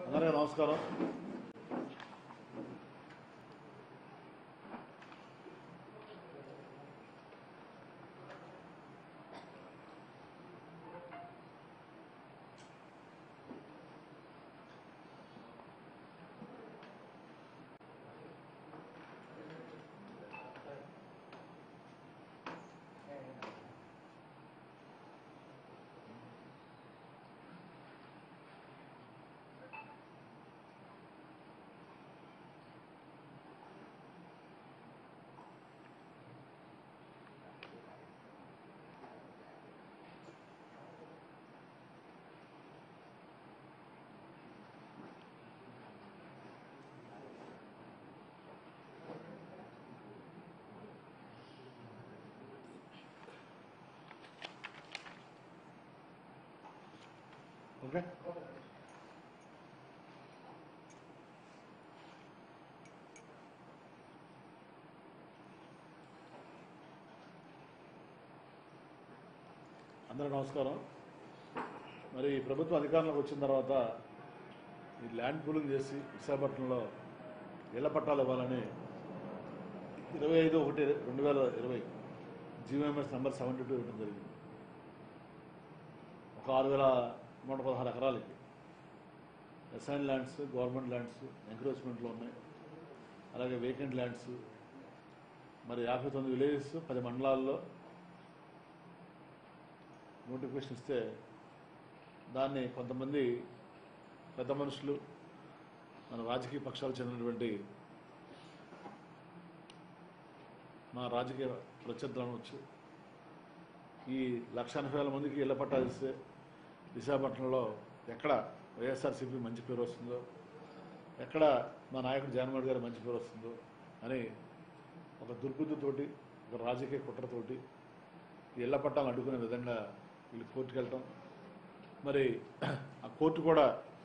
అందరికీ నమస్కారం ఓకే అందరికీ నమస్కారం మరి ఈ ప్రభుత్వం అధికారంలోకి వచ్చిన తర్వాత ఈ ల్యాండ్ పూలింగ్ చేసి విశాఖపట్నంలో ఇళ్ల పట్టాలు ఇవ్వాలని ఇరవై ఐదు ఒకటి రెండు వేల ఇరవై జీవోఎంఎస్ నెంబర్ సెవెంటీ టూ ఇవ్వడం జరిగింది ఒక ఆరు వేల నూట పదహారు ఎకరాలకి ఎస్ఐన్ ల్యాండ్స్ గవర్నమెంట్ ల్యాండ్స్ ఎంక్రోచ్మెంట్లో ఉన్నాయి అలాగే వేకెంట్ ల్యాండ్స్ మరి యాభై తొమ్మిది విలేజెస్ పది మండలాల్లో నోటిఫికేషన్ ఇస్తే దాన్ని కొంతమంది పెద్ద మనుషులు మన రాజకీయ పక్షాలకు చెందినటువంటి మా రాజకీయ ప్రత్యర్థులు అనవచ్చు ఈ లక్ష ఎనభై వేల మందికి ఇళ్ల పట్టాలు ఇస్తే విశాఖపట్నంలో ఎక్కడ వైఎస్ఆర్సీపీ మంచి పేరు వస్తుందో ఎక్కడ మా నాయకుడు జగన్మోహన్ గారు మంచి పేరు వస్తుందో అని ఒక దుర్బుద్ధితోటి ఒక రాజకీయ కుట్రతోటి ఈ ఇళ్ల పట్టాలను అడ్డుకునే విధంగా వీళ్ళు కోర్టుకు వెళ్ళటం మరి ఆ కోర్టు కూడా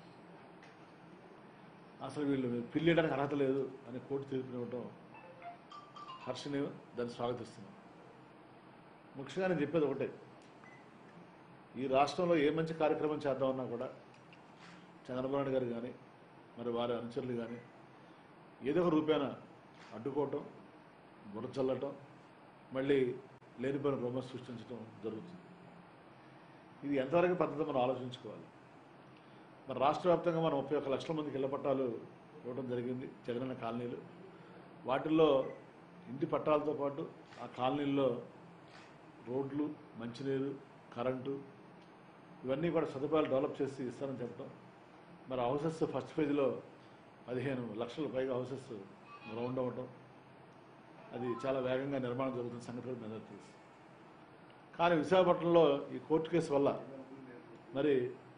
అసలు వీళ్ళు పిల్లేయడానికి అర్హత లేదు అని కోర్టు తీర్పునివ్వటం హర్షణీయం దాన్ని స్వాగతిస్తున్నాం ముఖ్యంగా నేను చెప్పేది ఒకటే ఈ రాష్ట్రంలో ఏ మంచి కార్యక్రమం చేద్దామన్నా కూడా చంద్రబాబు నాయుడు గారు కానీ మరి వారి అనుచరులు కానీ ఏదో ఒక రూపేణ అడ్డుకోవటం బుర్ర చల్లటం మళ్ళీ లేనిపోయిన బొమ్మ సృష్టించడం జరుగుతుంది ఇది ఎంతవరకు పద్ధతి మనం ఆలోచించుకోవాలి మరి రాష్ట్ర వ్యాప్తంగా మనం ముప్పై ఒక్క లక్షల మందికి ఇళ్ల పట్టాలు ఇవ్వడం జరిగింది జగనన్న కాలనీలు వాటిల్లో ఇంటి పట్టాలతో పాటు ఆ కాలనీల్లో రోడ్లు మంచినీరు కరెంటు ఇవన్నీ కూడా సదుపాయాలు డెవలప్ చేసి ఇస్తారని చెప్పడం మరి హౌసెస్ ఫస్ట్ ఫేజ్లో పదిహేను లక్షల పైగా హౌసెస్ రౌండ్ అవ్వటం అది చాలా వేగంగా నిర్మాణం జరుగుతున్న సంగతి కూడా మీ అందరికీ తెలుసు కానీ విశాఖపట్నంలో ఈ కోర్టు కేసు వల్ల మరి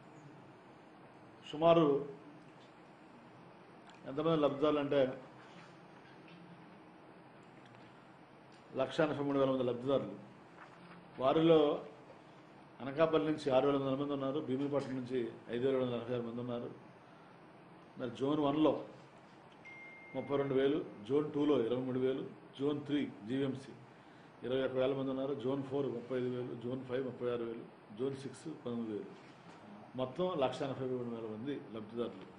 సుమారు ఎంతమంది లబ్ధిదారులు అంటే లక్ష ఎనభై మూడు వేల మంది లబ్ధిదారులు వారిలో అనకాపల్లి నుంచి ఆరు వేల వందల మంది ఉన్నారు భీమిలిపట్నం నుంచి ఐదు వేల వందల ఎనభై ఆరు మంది ఉన్నారు మరి జోన్ వన్లో ముప్పై రెండు వేలు జోన్ టూలో ఇరవై మూడు వేలు జోన్ త్రీ జీవీఎంసీ ఇరవై ఒక్క వేల మంది ఉన్నారు జోన్ ఫోర్ ముప్పై ఐదు వేలు జోన్ ఫైవ్ ముప్పై ఆరు వేలు జోన్ సిక్స్ పంతొమ్మిది వేలు మొత్తం లక్ష ఎనభై మూడు వేల మంది లబ్ధిదారులు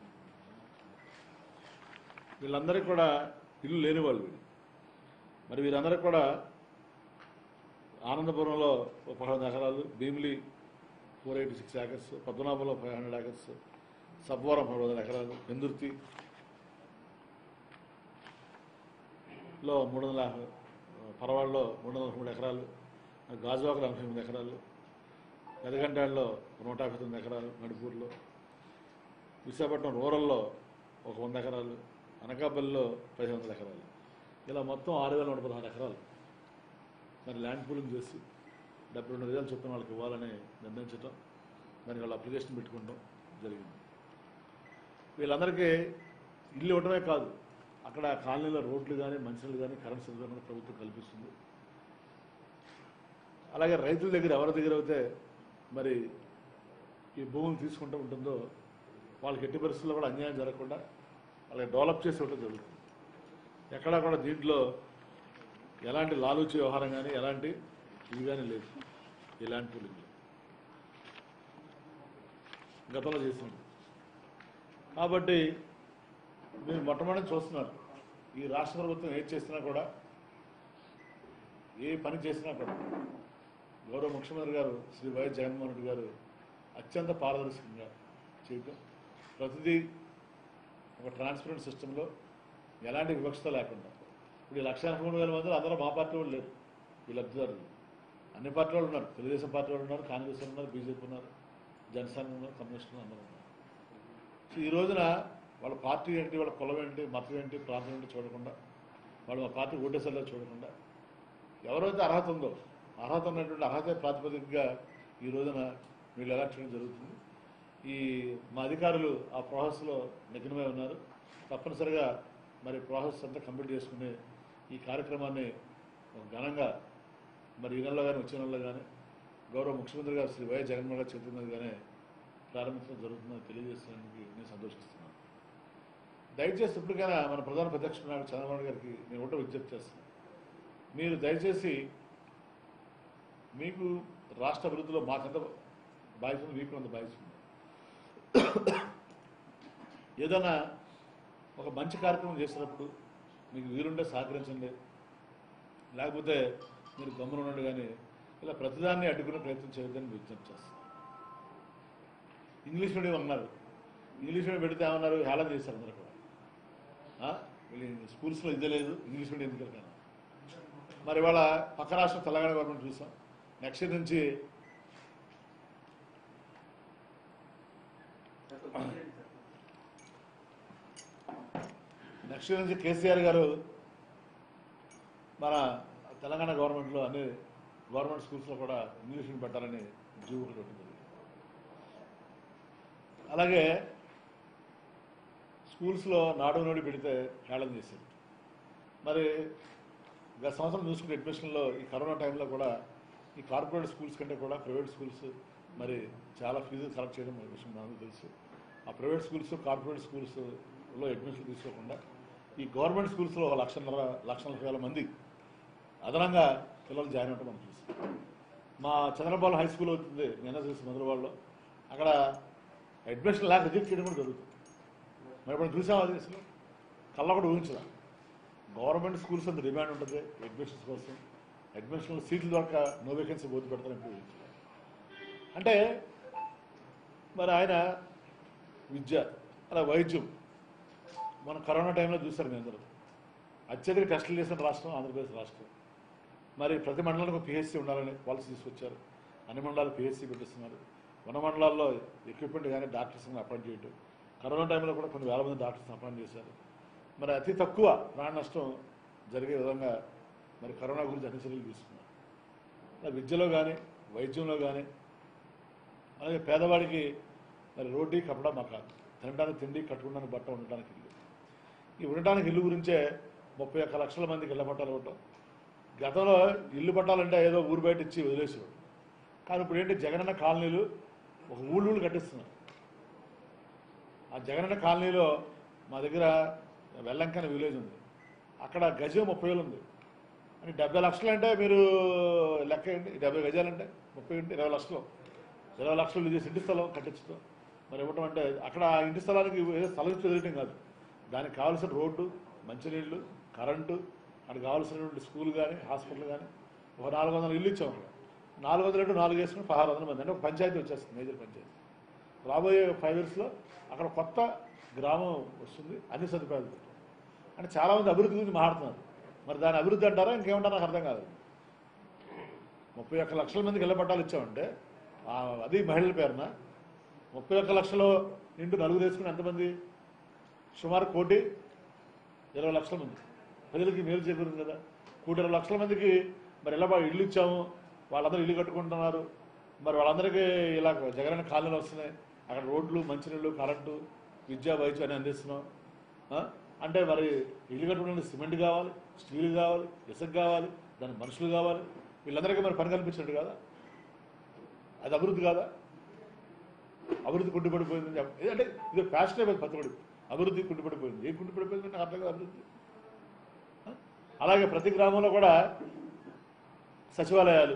వీళ్ళందరికీ కూడా ఇల్లు లేని వాళ్ళు వీళ్ళు మరి వీరందరికీ కూడా ఆనందపురంలో ఒక పదహారు ఎకరాలు Bheemili four eighty six acres పద్మనాభంలో ఫైవ్ హండ్రెడ్ ఏకర్స్ సబ్వరం మూడు వందల ఎకరాలు పెందుర్తి లో మూడు వందల యాభై పరవాడలో మూడు వందల మూడు ఎకరాలు గాజువాకలో ఎనభై ఎనిమిది ఎకరాలు ఎదగంటాడులో నూట యాభై తొమ్మిది ఎకరాలు నడుపూర్లో విశాఖపట్నం రూరల్లో ఒక వంద ఎకరాలు అనకాపల్లిలో పదిహేను వందల ఎకరాలు ఇలా మొత్తం ఆరు వేల నూట పదహారు ఎకరాలు మరి ల్యాండ్ పూలింగ్ చేసి డెబ్బై రెండు వేలు చొప్పున వాళ్ళకి ఇవ్వాలని నిర్ణయించడం దానికి వాళ్ళు అప్లికేషన్ పెట్టుకోవడం జరిగింది వీళ్ళందరికీ ఇల్లు ఇవ్వడమే కాదు అక్కడ కాలనీలో రోడ్లు కానీ మంచినీళ్ళు కానీ కరెంట్ సదుపాయం కూడా ప్రభుత్వం కల్పిస్తుంది అలాగే రైతుల దగ్గర ఎవరి దగ్గర అయితే మరి ఈ భూములు తీసుకుంటూ ఉంటుందో వాళ్ళకి ఎట్టి పరిస్థితుల్లో కూడా అన్యాయం జరగకుండా వాళ్ళకి డెవలప్ చేసి ఇవ్వడం జరుగుతుంది ఎక్కడా కూడా దీంట్లో ఎలాంటి లాలూచి వ్యవహారం కానీ ఎలాంటి ఇది కానీ లేదు ఈ ల్యాండ్ పూలింగ్లో గతంలో చేసింది కాబట్టి మీరు మొట్టమొదటి చూస్తున్నారు ఈ రాష్ట్ర ప్రభుత్వం ఏది చేసినా కూడా ఏ పని చేసినా కూడా గౌరవ ముఖ్యమంత్రి గారు శ్రీ వైఎస్ జగన్మోహన్ రెడ్డి గారు అత్యంత పారదర్శకంగా చేయటం ప్రతిదీ ఒక ట్రాన్స్పరెంట్ సిస్టంలో ఎలాంటి వివక్షత లేకుండా ఇప్పుడు ఈ లక్ష ఎనభై మూడు వేల మంది అందరూ మా పార్టీ వాళ్ళు లేరు ఈ లబ్ధిదారులు అన్ని పార్టీ వాళ్ళు ఉన్నారు తెలుగుదేశం పార్టీ వాళ్ళు ఉన్నారు కాంగ్రెస్ వాళ్ళు ఉన్నారు బీజేపీ ఉన్నారు జనసేన ఉన్నారు కమ్యూనిస్ట్ ఉన్నారు అందరూ ఉన్నారు సో ఈ రోజున వాళ్ళ పార్టీ ఏంటి వాళ్ళ కులం ఏంటి మతం ఏంటి ప్రాంతం ఏంటి చూడకుండా వాళ్ళు మా పార్టీ ఓటేసరిలో చూడకుండా ఎవరైతే అర్హత ఉందో అర్హత ఉన్నటువంటి అర్హత ప్రాతిపదికగా ఈ రోజున వీళ్ళు ఎలక్ట్ చేయడం జరుగుతుంది ఈ మా అధికారులు ఆ ప్రాసెస్లో నిఘ్నమై ఉన్నారు తప్పనిసరిగా మరి ప్రాసెస్ అంతా కంప్లీట్ చేసుకుని ఈ కార్యక్రమాన్ని ఘనంగా మరి ఈ నెలలో కానీ వచ్చే నెలలో కానీ గౌరవ ముఖ్యమంత్రి గారు శ్రీ వైఎస్ జగన్మోహన్ గారు చేతుల మీదుగానే ప్రారంభించడం జరుగుతుందని తెలియజేస్తున్నందుకు నేను సంతోషిస్తున్నాను దయచేసి ఇప్పటికైనా మన ప్రధాన ప్రత్యక్ష నాయకుడు చంద్రబాబు నాయుడు గారికి నేను ఒకటో విజ్ఞప్తి చేస్తున్నాను మీరు దయచేసి మీకు రాష్ట్ర అభివృద్ధిలో మాకంత బాధ్యత ఉంది మీకు అంత బాధ్యత ఉంది ఏదైనా ఒక మంచి కార్యక్రమం చేసినప్పుడు మీకు వీలుంటే సహకరించండి లేకపోతే మీరు గమ్మున ఉండండి కానీ ఇలా ప్రతిదాన్ని అడ్డుకునే ప్రయత్నం చేయొద్దని విజ్ఞప్తి చేస్తాను ఇంగ్లీష్ మీడియం అన్నారు ఇంగ్లీష్ మీడియం పెడితే ఏమన్నారు హేళన చేశారు అందరూ కూడా ఆ? వీళ్ళు స్కూల్స్లో ఇదే లేదు ఇంగ్లీష్ మీడియం ఎందుకు కానీ మరి వాళ్ళ పక్క రాష్ట్రం తెలంగాణ గవర్నమెంట్ చూసాం నెక్స్ట్ ఇయర్ నుంచి నెక్స్ట్ ఇయర్ నుంచి కేసీఆర్ గారు మన తెలంగాణ గవర్నమెంట్లో అన్ని గవర్నమెంట్ స్కూల్స్లో కూడా ఇంగ్లీష్ మీడియం పెట్టాలని జీవో ఒకటి పెట్టింది అలాగే స్కూల్స్లో నాడు నోడి పెడితే హేళన చేశారు మరి గత సంవత్సరం చూసుకునే అడ్మిషన్లో ఈ కరోనా టైంలో కూడా ఈ కార్పొరేట్ స్కూల్స్ కంటే కూడా ప్రైవేట్ స్కూల్స్ మరి చాలా ఫీజులు కలెక్ట్ చేయడం మన విషయం మనకు తెలుసు ఆ ప్రైవేట్ స్కూల్స్ కార్పొరేట్ స్కూల్స్లో అడ్మిషన్ తీసుకోకుండా ఈ గవర్నమెంట్ స్కూల్స్లో ఒక లక్షన్నర లక్ష నలభై వేల మంది అదనంగా పిల్లలు జాయిన్ అవ్వడం మనం చూసాం మా చంద్రబాబు హై స్కూల్ అవుతుంది నిన్న చూసి మధురవాడలో అక్కడ అడ్మిషన్ లేక రిజెక్ట్ చేయడం కూడా జరుగుతుంది మరి ఇప్పుడు చూసాం అది అసలు కళ్ళ కూడా ఊహించదా గవర్నమెంట్ స్కూల్స్ అంత డిమాండ్ ఉంటుంది అడ్మిషన్స్ కోసం అడ్మిషన్లో సీట్లు దొరక నో వేకెన్సీ పోతు పెడతారని ఊహించలేదు అంటే మరి ఆయన విద్య అలా వైద్యం మన కరోనా టైంలో చూశారు మీ అందరూ అత్యధిక టెస్టులు చేసిన రాష్ట్రం ఆంధ్రప్రదేశ్ రాష్ట్రం మరి ప్రతి మండలానికి ఒక పిహెచ్సి ఉండాలని పాలసీ తీసుకొచ్చారు అన్ని మండలాలు పిహెచ్సి పెట్టిస్తున్నారు వన మండలాల్లో ఎక్విప్మెంట్ కానీ డాక్టర్స్ అపాయింట్ చేయడం కరోనా టైంలో కూడా కొన్ని వేల మంది డాక్టర్స్ అపాయింట్ చేశారు మరి అతి తక్కువ ప్రాణ నష్టం జరిగే విధంగా మరి కరోనా గురించి అన్ని చర్యలు తీసుకున్నారు మరి విద్యలో కానీ వైద్యంలో కానీ అలాగే పేదవాడికి మరి రోటీ కప్పడా మకాన్ తినడానికి తిండి కట్టుకోవడానికి బట్ట ఉండడానికి ఇల్లు ఈ ఉండటానికి ఇల్లు గురించే ముప్పై ఒక్క లక్షల మందికి ఇళ్ల పట్టాలు ఇవ్వటం గతంలో ఇల్లు పట్టాలంటే ఏదో ఊరు బయట ఇచ్చి వదిలేసేవాడు కానీ ఇప్పుడు ఏంటి జగనన్న కాలనీలు ఒక ఊళ్ళు కట్టిస్తున్నారు ఆ జగనన్న కాలనీలో మా దగ్గర వెల్లంకన విలేజ్ ఉంది అక్కడ గజం ముప్పై వేలు ఉంది అని డెబ్బై లక్షలు అంటే మీరు లెక్క ఏంటి డెబ్బై గజాలు అంటే ముప్పై ఏంటి ఇరవై లక్షలు ఇరవై లక్షలు ఇది ఇంటి స్థలం కట్టించడం మరి ఇవ్వటం అంటే అక్కడ ఆ ఇంటి స్థలానికి ఏదో స్థలం ఇచ్చి వదిలేయటం కాదు దానికి కావాల్సిన రోడ్డు మంచినీళ్ళు కరెంటు అక్కడ కావాల్సినటువంటి స్కూల్ కానీ హాస్పిటల్ కానీ ఒక నాలుగు వందల ఇల్లు ఇచ్చాం అక్కడ నాలుగు వందల రెండు నాలుగు వేసుకుని పదహారు వందల మంది అంటే ఒక పంచాయతీ వచ్చేస్తుంది మేజర్ పంచాయతీ రాబోయే ఫైవ్ ఇయర్స్లో అక్కడ కొత్త గ్రామం వస్తుంది అన్ని సదుపాయాలు ఉంటాయి. అంటే చాలామంది అభివృద్ధి గురించి మాట్లాడుతున్నారు మరి దాని అభివృద్ధి అంటారా ఇంకేమంటారా నాకు అర్థం కాదు ముప్పై ఒక్క లక్షల మందికి ఇళ్ల పట్టాలు ఇచ్చామంటే ఆ, అది మహిళల పేరున ముప్పై ఒక్క లక్షలు ఇంటూ నలుగురు వేసుకుని ఎంతమంది సుమారు కోటి ఇరవై లక్షల మంది ప్రజలకి మేలు చేకూరింది కదా కోటి ఇరవై లక్షల మందికి మరి ఇలా బా- ఇల్లు ఇచ్చాము వాళ్ళందరూ ఇల్లు కట్టుకుంటున్నారు మరి వాళ్ళందరికీ ఇలా జగనన్న కాలనీలు వస్తున్నాయి అక్కడ రోడ్లు మంచినీళ్ళు కరెంటు విద్యా వైద్యం అని అందిస్తున్నాం ఆ? అంటే మరి ఇల్లు కట్టుకోవడానికి సిమెంట్ కావాలి స్టీల్ కావాలి ఇసుక కావాలి దానికి మనుషులు కావాలి వీళ్ళందరికీ మరి పని కల్పించినట్టు కదా అది అభివృద్ధి కాదా అభివృద్ధి కుంటుపడిపోయింది అని చెప్ప- అంటే ఇది ఫ్యాషన్ అయిపోయింది పచ్చబడి అభివృద్ధి కుంటుపడిపోయింది ఏ కుంటుపడిపోయింది నాకు అర్థం కాదు అభివృద్ధి ఆ? అలాగే ప్రతి గ్రామంలో కూడా సచివాలయాలు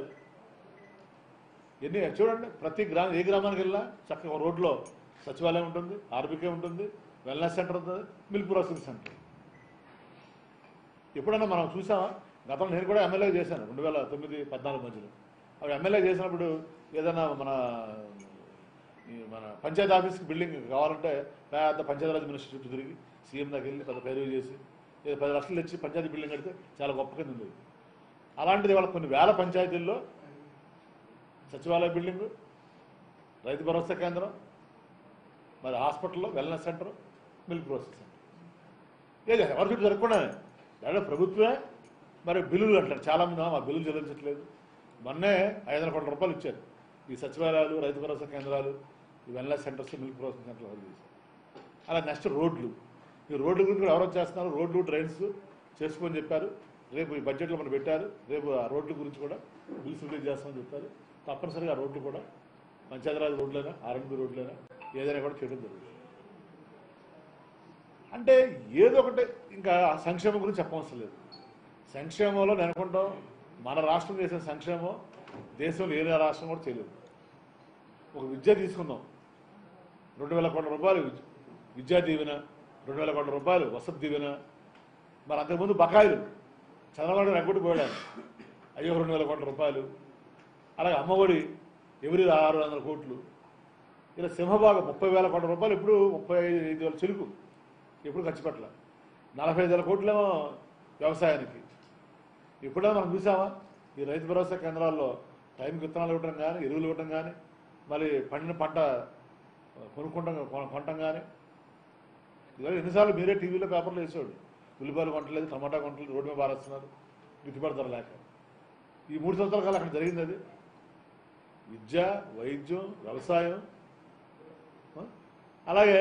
ఎన్ని చూడండి ప్రతి గ్రామం ఏ గ్రామానికి వెళ్ళినా చక్కగా రోడ్లో సచివాలయం ఉంటుంది ఆర్బీకే ఉంటుంది వెల్నెస్ సెంటర్ ఉంది మిల్క్ ప్రాసెసింగ్ సెంటర్ ఎప్పుడైనా మనం చూసామా గతంలో నేను కూడా ఎమ్మెల్యే చేశాను రెండు వేల తొమ్మిది పద్నాలుగు మధ్యలో అవి ఎమ్మెల్యే చేసినప్పుడు ఏదైనా మన ఈ మన పంచాయతీ ఆఫీస్కి బిల్డింగ్ కావాలంటే పెద్ద పంచాయతీరాజ్ మినిస్టర్ చుట్టూ తిరిగి సీఎం దగ్గర వెళ్ళి పెద్ద పేరు చేసి ఏదో పది లక్షలు తెచ్చి పంచాయతీ బిల్డింగ్ కడితే చాలా గొప్ప కింద ఉండేది అలాంటిది వాళ్ళ కొన్ని వేల పంచాయతీల్లో సచివాలయ బిల్డింగు రైతు భరోసా కేంద్రం మరి హాస్పిటల్లో wellness centre milk process centre లేదు ఎవరి చుట్టూ జరగకుండా లేదా ప్రభుత్వమే మరి బిల్లులు అంటారు చాలా మంది మా బిల్లులు చెల్లించట్లేదు మొన్నే ఐదు వందల కోట్ల రూపాయలు ఇచ్చారు ఈ సచివాలయాలు రైతు భరోసా కేంద్రాలు ఈ వెల్నెస్ సెంటర్స్ మిల్క్ ప్రాసెసింగ్ సెంటర్లు అవి చేశారు అలా నెక్స్ట్ రోడ్లు ఈ రోడ్ల గురించి కూడా ఎవరో చేస్తున్నారు రోడ్లు డ్రైన్స్ చేసుకోమని చెప్పారు రేపు ఈ బడ్జెట్లో మనం పెట్టారు రేపు ఆ రోడ్ల గురించి కూడా బిల్స్ రిలీజ్ చేస్తామని చెప్పారు తప్పనిసరిగా ఆ రోడ్లు కూడా పంచాయతీరాజ్ రోడ్లైనా ఆర్ఎన్బి రోడ్లైనా ఏదైనా కూడా చేయడం జరుగుతుంది అంటే ఏదో ఒకటి ఇంకా సంక్షేమం గురించి చెప్పవలసిన లేదు సంక్షేమంలో నేను అనుకుంటాం మన రాష్ట్రం చేసిన సంక్షేమం దేశంలో ఏ రాష్ట్రం కూడా చేయలేదు ఒక విద్య తీసుకుందాం రెండు వేల కోట్ల రూపాయలు విద్య- విద్యా దీవెన రెండు వేల కోట్ల రూపాయలు వసతి దీవెన మరి అంతకుముందు బకాయిలు చంద్రబాబు నాయుడు ఎగ్గొట్టి పోయాడు అయ్యో రెండు వేల కోట్ల రూపాయలు అలాగే అమ్మఒడి ఎవరి ఆరు వందల కోట్లు ఇలా సింహభాగం ముప్పై వేల కోట్ల రూపాయలు ఇప్పుడు ముప్పై ఐదు వేల చిలుకు ఎప్పుడు ఖర్చు పెట్టలే నలభై ఐదు వేల కోట్లేమో వ్యవసాయానికి ఎప్పుడైనా మనం చూసామా ఈ రైతు భరోసా కేంద్రాల్లో టైంకి విత్తనాలు ఇవ్వడం కానీ ఎరువులు ఇవ్వడం కానీ మళ్ళీ పండిన పంట కొనుక్కుంటాం కొన- కొనటం కానీ ఇవాళ ఎన్నిసార్లు మీరే టీవీలో పేపర్లో వేసేవాడు ఉల్లిపాయలు కొనట్లేదు టమాటా కొనట్లేదు రోడ్డు మీద పారేస్తున్నారు గిట్టుబాటు ధర లేక ఈ మూడు సంవత్సరాల కాలం అక్కడ జరిగింది అది విద్య వైద్యం వ్యవసాయం ఆ? అలాగే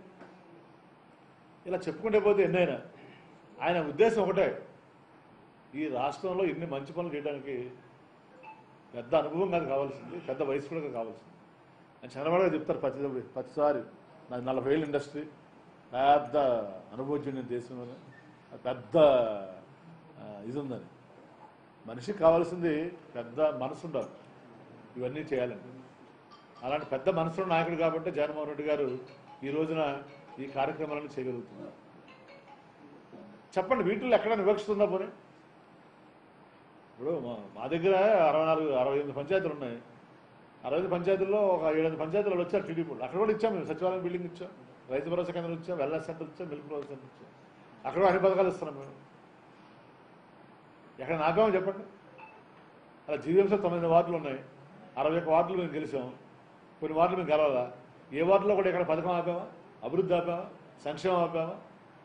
ఇలా చెప్పుకుంటే పోతే ఎన్నైనా ఆయన ఉద్దేశం ఒకటే ఈ రాష్ట్రంలో ఇన్ని మంచి పనులు చేయడానికి పెద్ద అనుభవం కాదు కావాల్సింది పెద్ద వయసు కూడా కావాల్సింది అని చంద్రబాబు గారు చెప్తారు ప్రతి ప్రతిసారి నాది నలభై ఏళ్ళ ఇండస్ట్రీ పెద్ద అనుభవజ్ఞుని దేశంలోనే పెద్ద ఆ, ఇది ఉందని మనిషికి కావాల్సింది పెద్ద మనసు ఉండాలి ఇవన్నీ చేయాలండి అలాంటి పెద్ద మనసున్న నాయకుడు కాబట్టి జగన్మోహన్ రెడ్డి గారు ఈ రోజున ఈ కార్యక్రమాలను చేయగలుగుతున్నారు చెప్పండి వీటిల్లో ఎక్కడ వివక్షిస్తుందా పోనీ ఇప్పుడు మా- మా దగ్గర అరవై నాలుగు అరవై ఎనిమిది పంచాయతీలు ఉన్నాయి అరవై ఐదు పంచాయతీల్లో ఒక ఏడెనిమిది పంచాయతీలు వచ్చారు టీడీపీ వాళ్ళు. అక్కడ కూడా ఇచ్చాం మేము సచివాలయం బిల్డింగ్ ఇచ్చాం రైతు భరోసా కేంద్రం ఇచ్చాం వెల్నెస్ సెంటర్ ఇచ్చాం మిల్క్ భరోసా సెంటర్ ఇచ్చాం అక్కడ కూడా అన్ని పథకాలు ఇస్తున్నాం మేము ఎక్కడ నాపేమో చెప్పండి అలా జీవీఎంసీ తొమ్మిది వార్డులు ఉన్నాయి అరవై ఒక్క వార్డులు మేము గెలిచాం కొన్ని వార్డులు మేము గెలవాలా ఏ వార్డులో కూడా ఇక్కడ పథకం ఆపామా అభివృద్ధి ఆపామా సంక్షేమం ఆపామా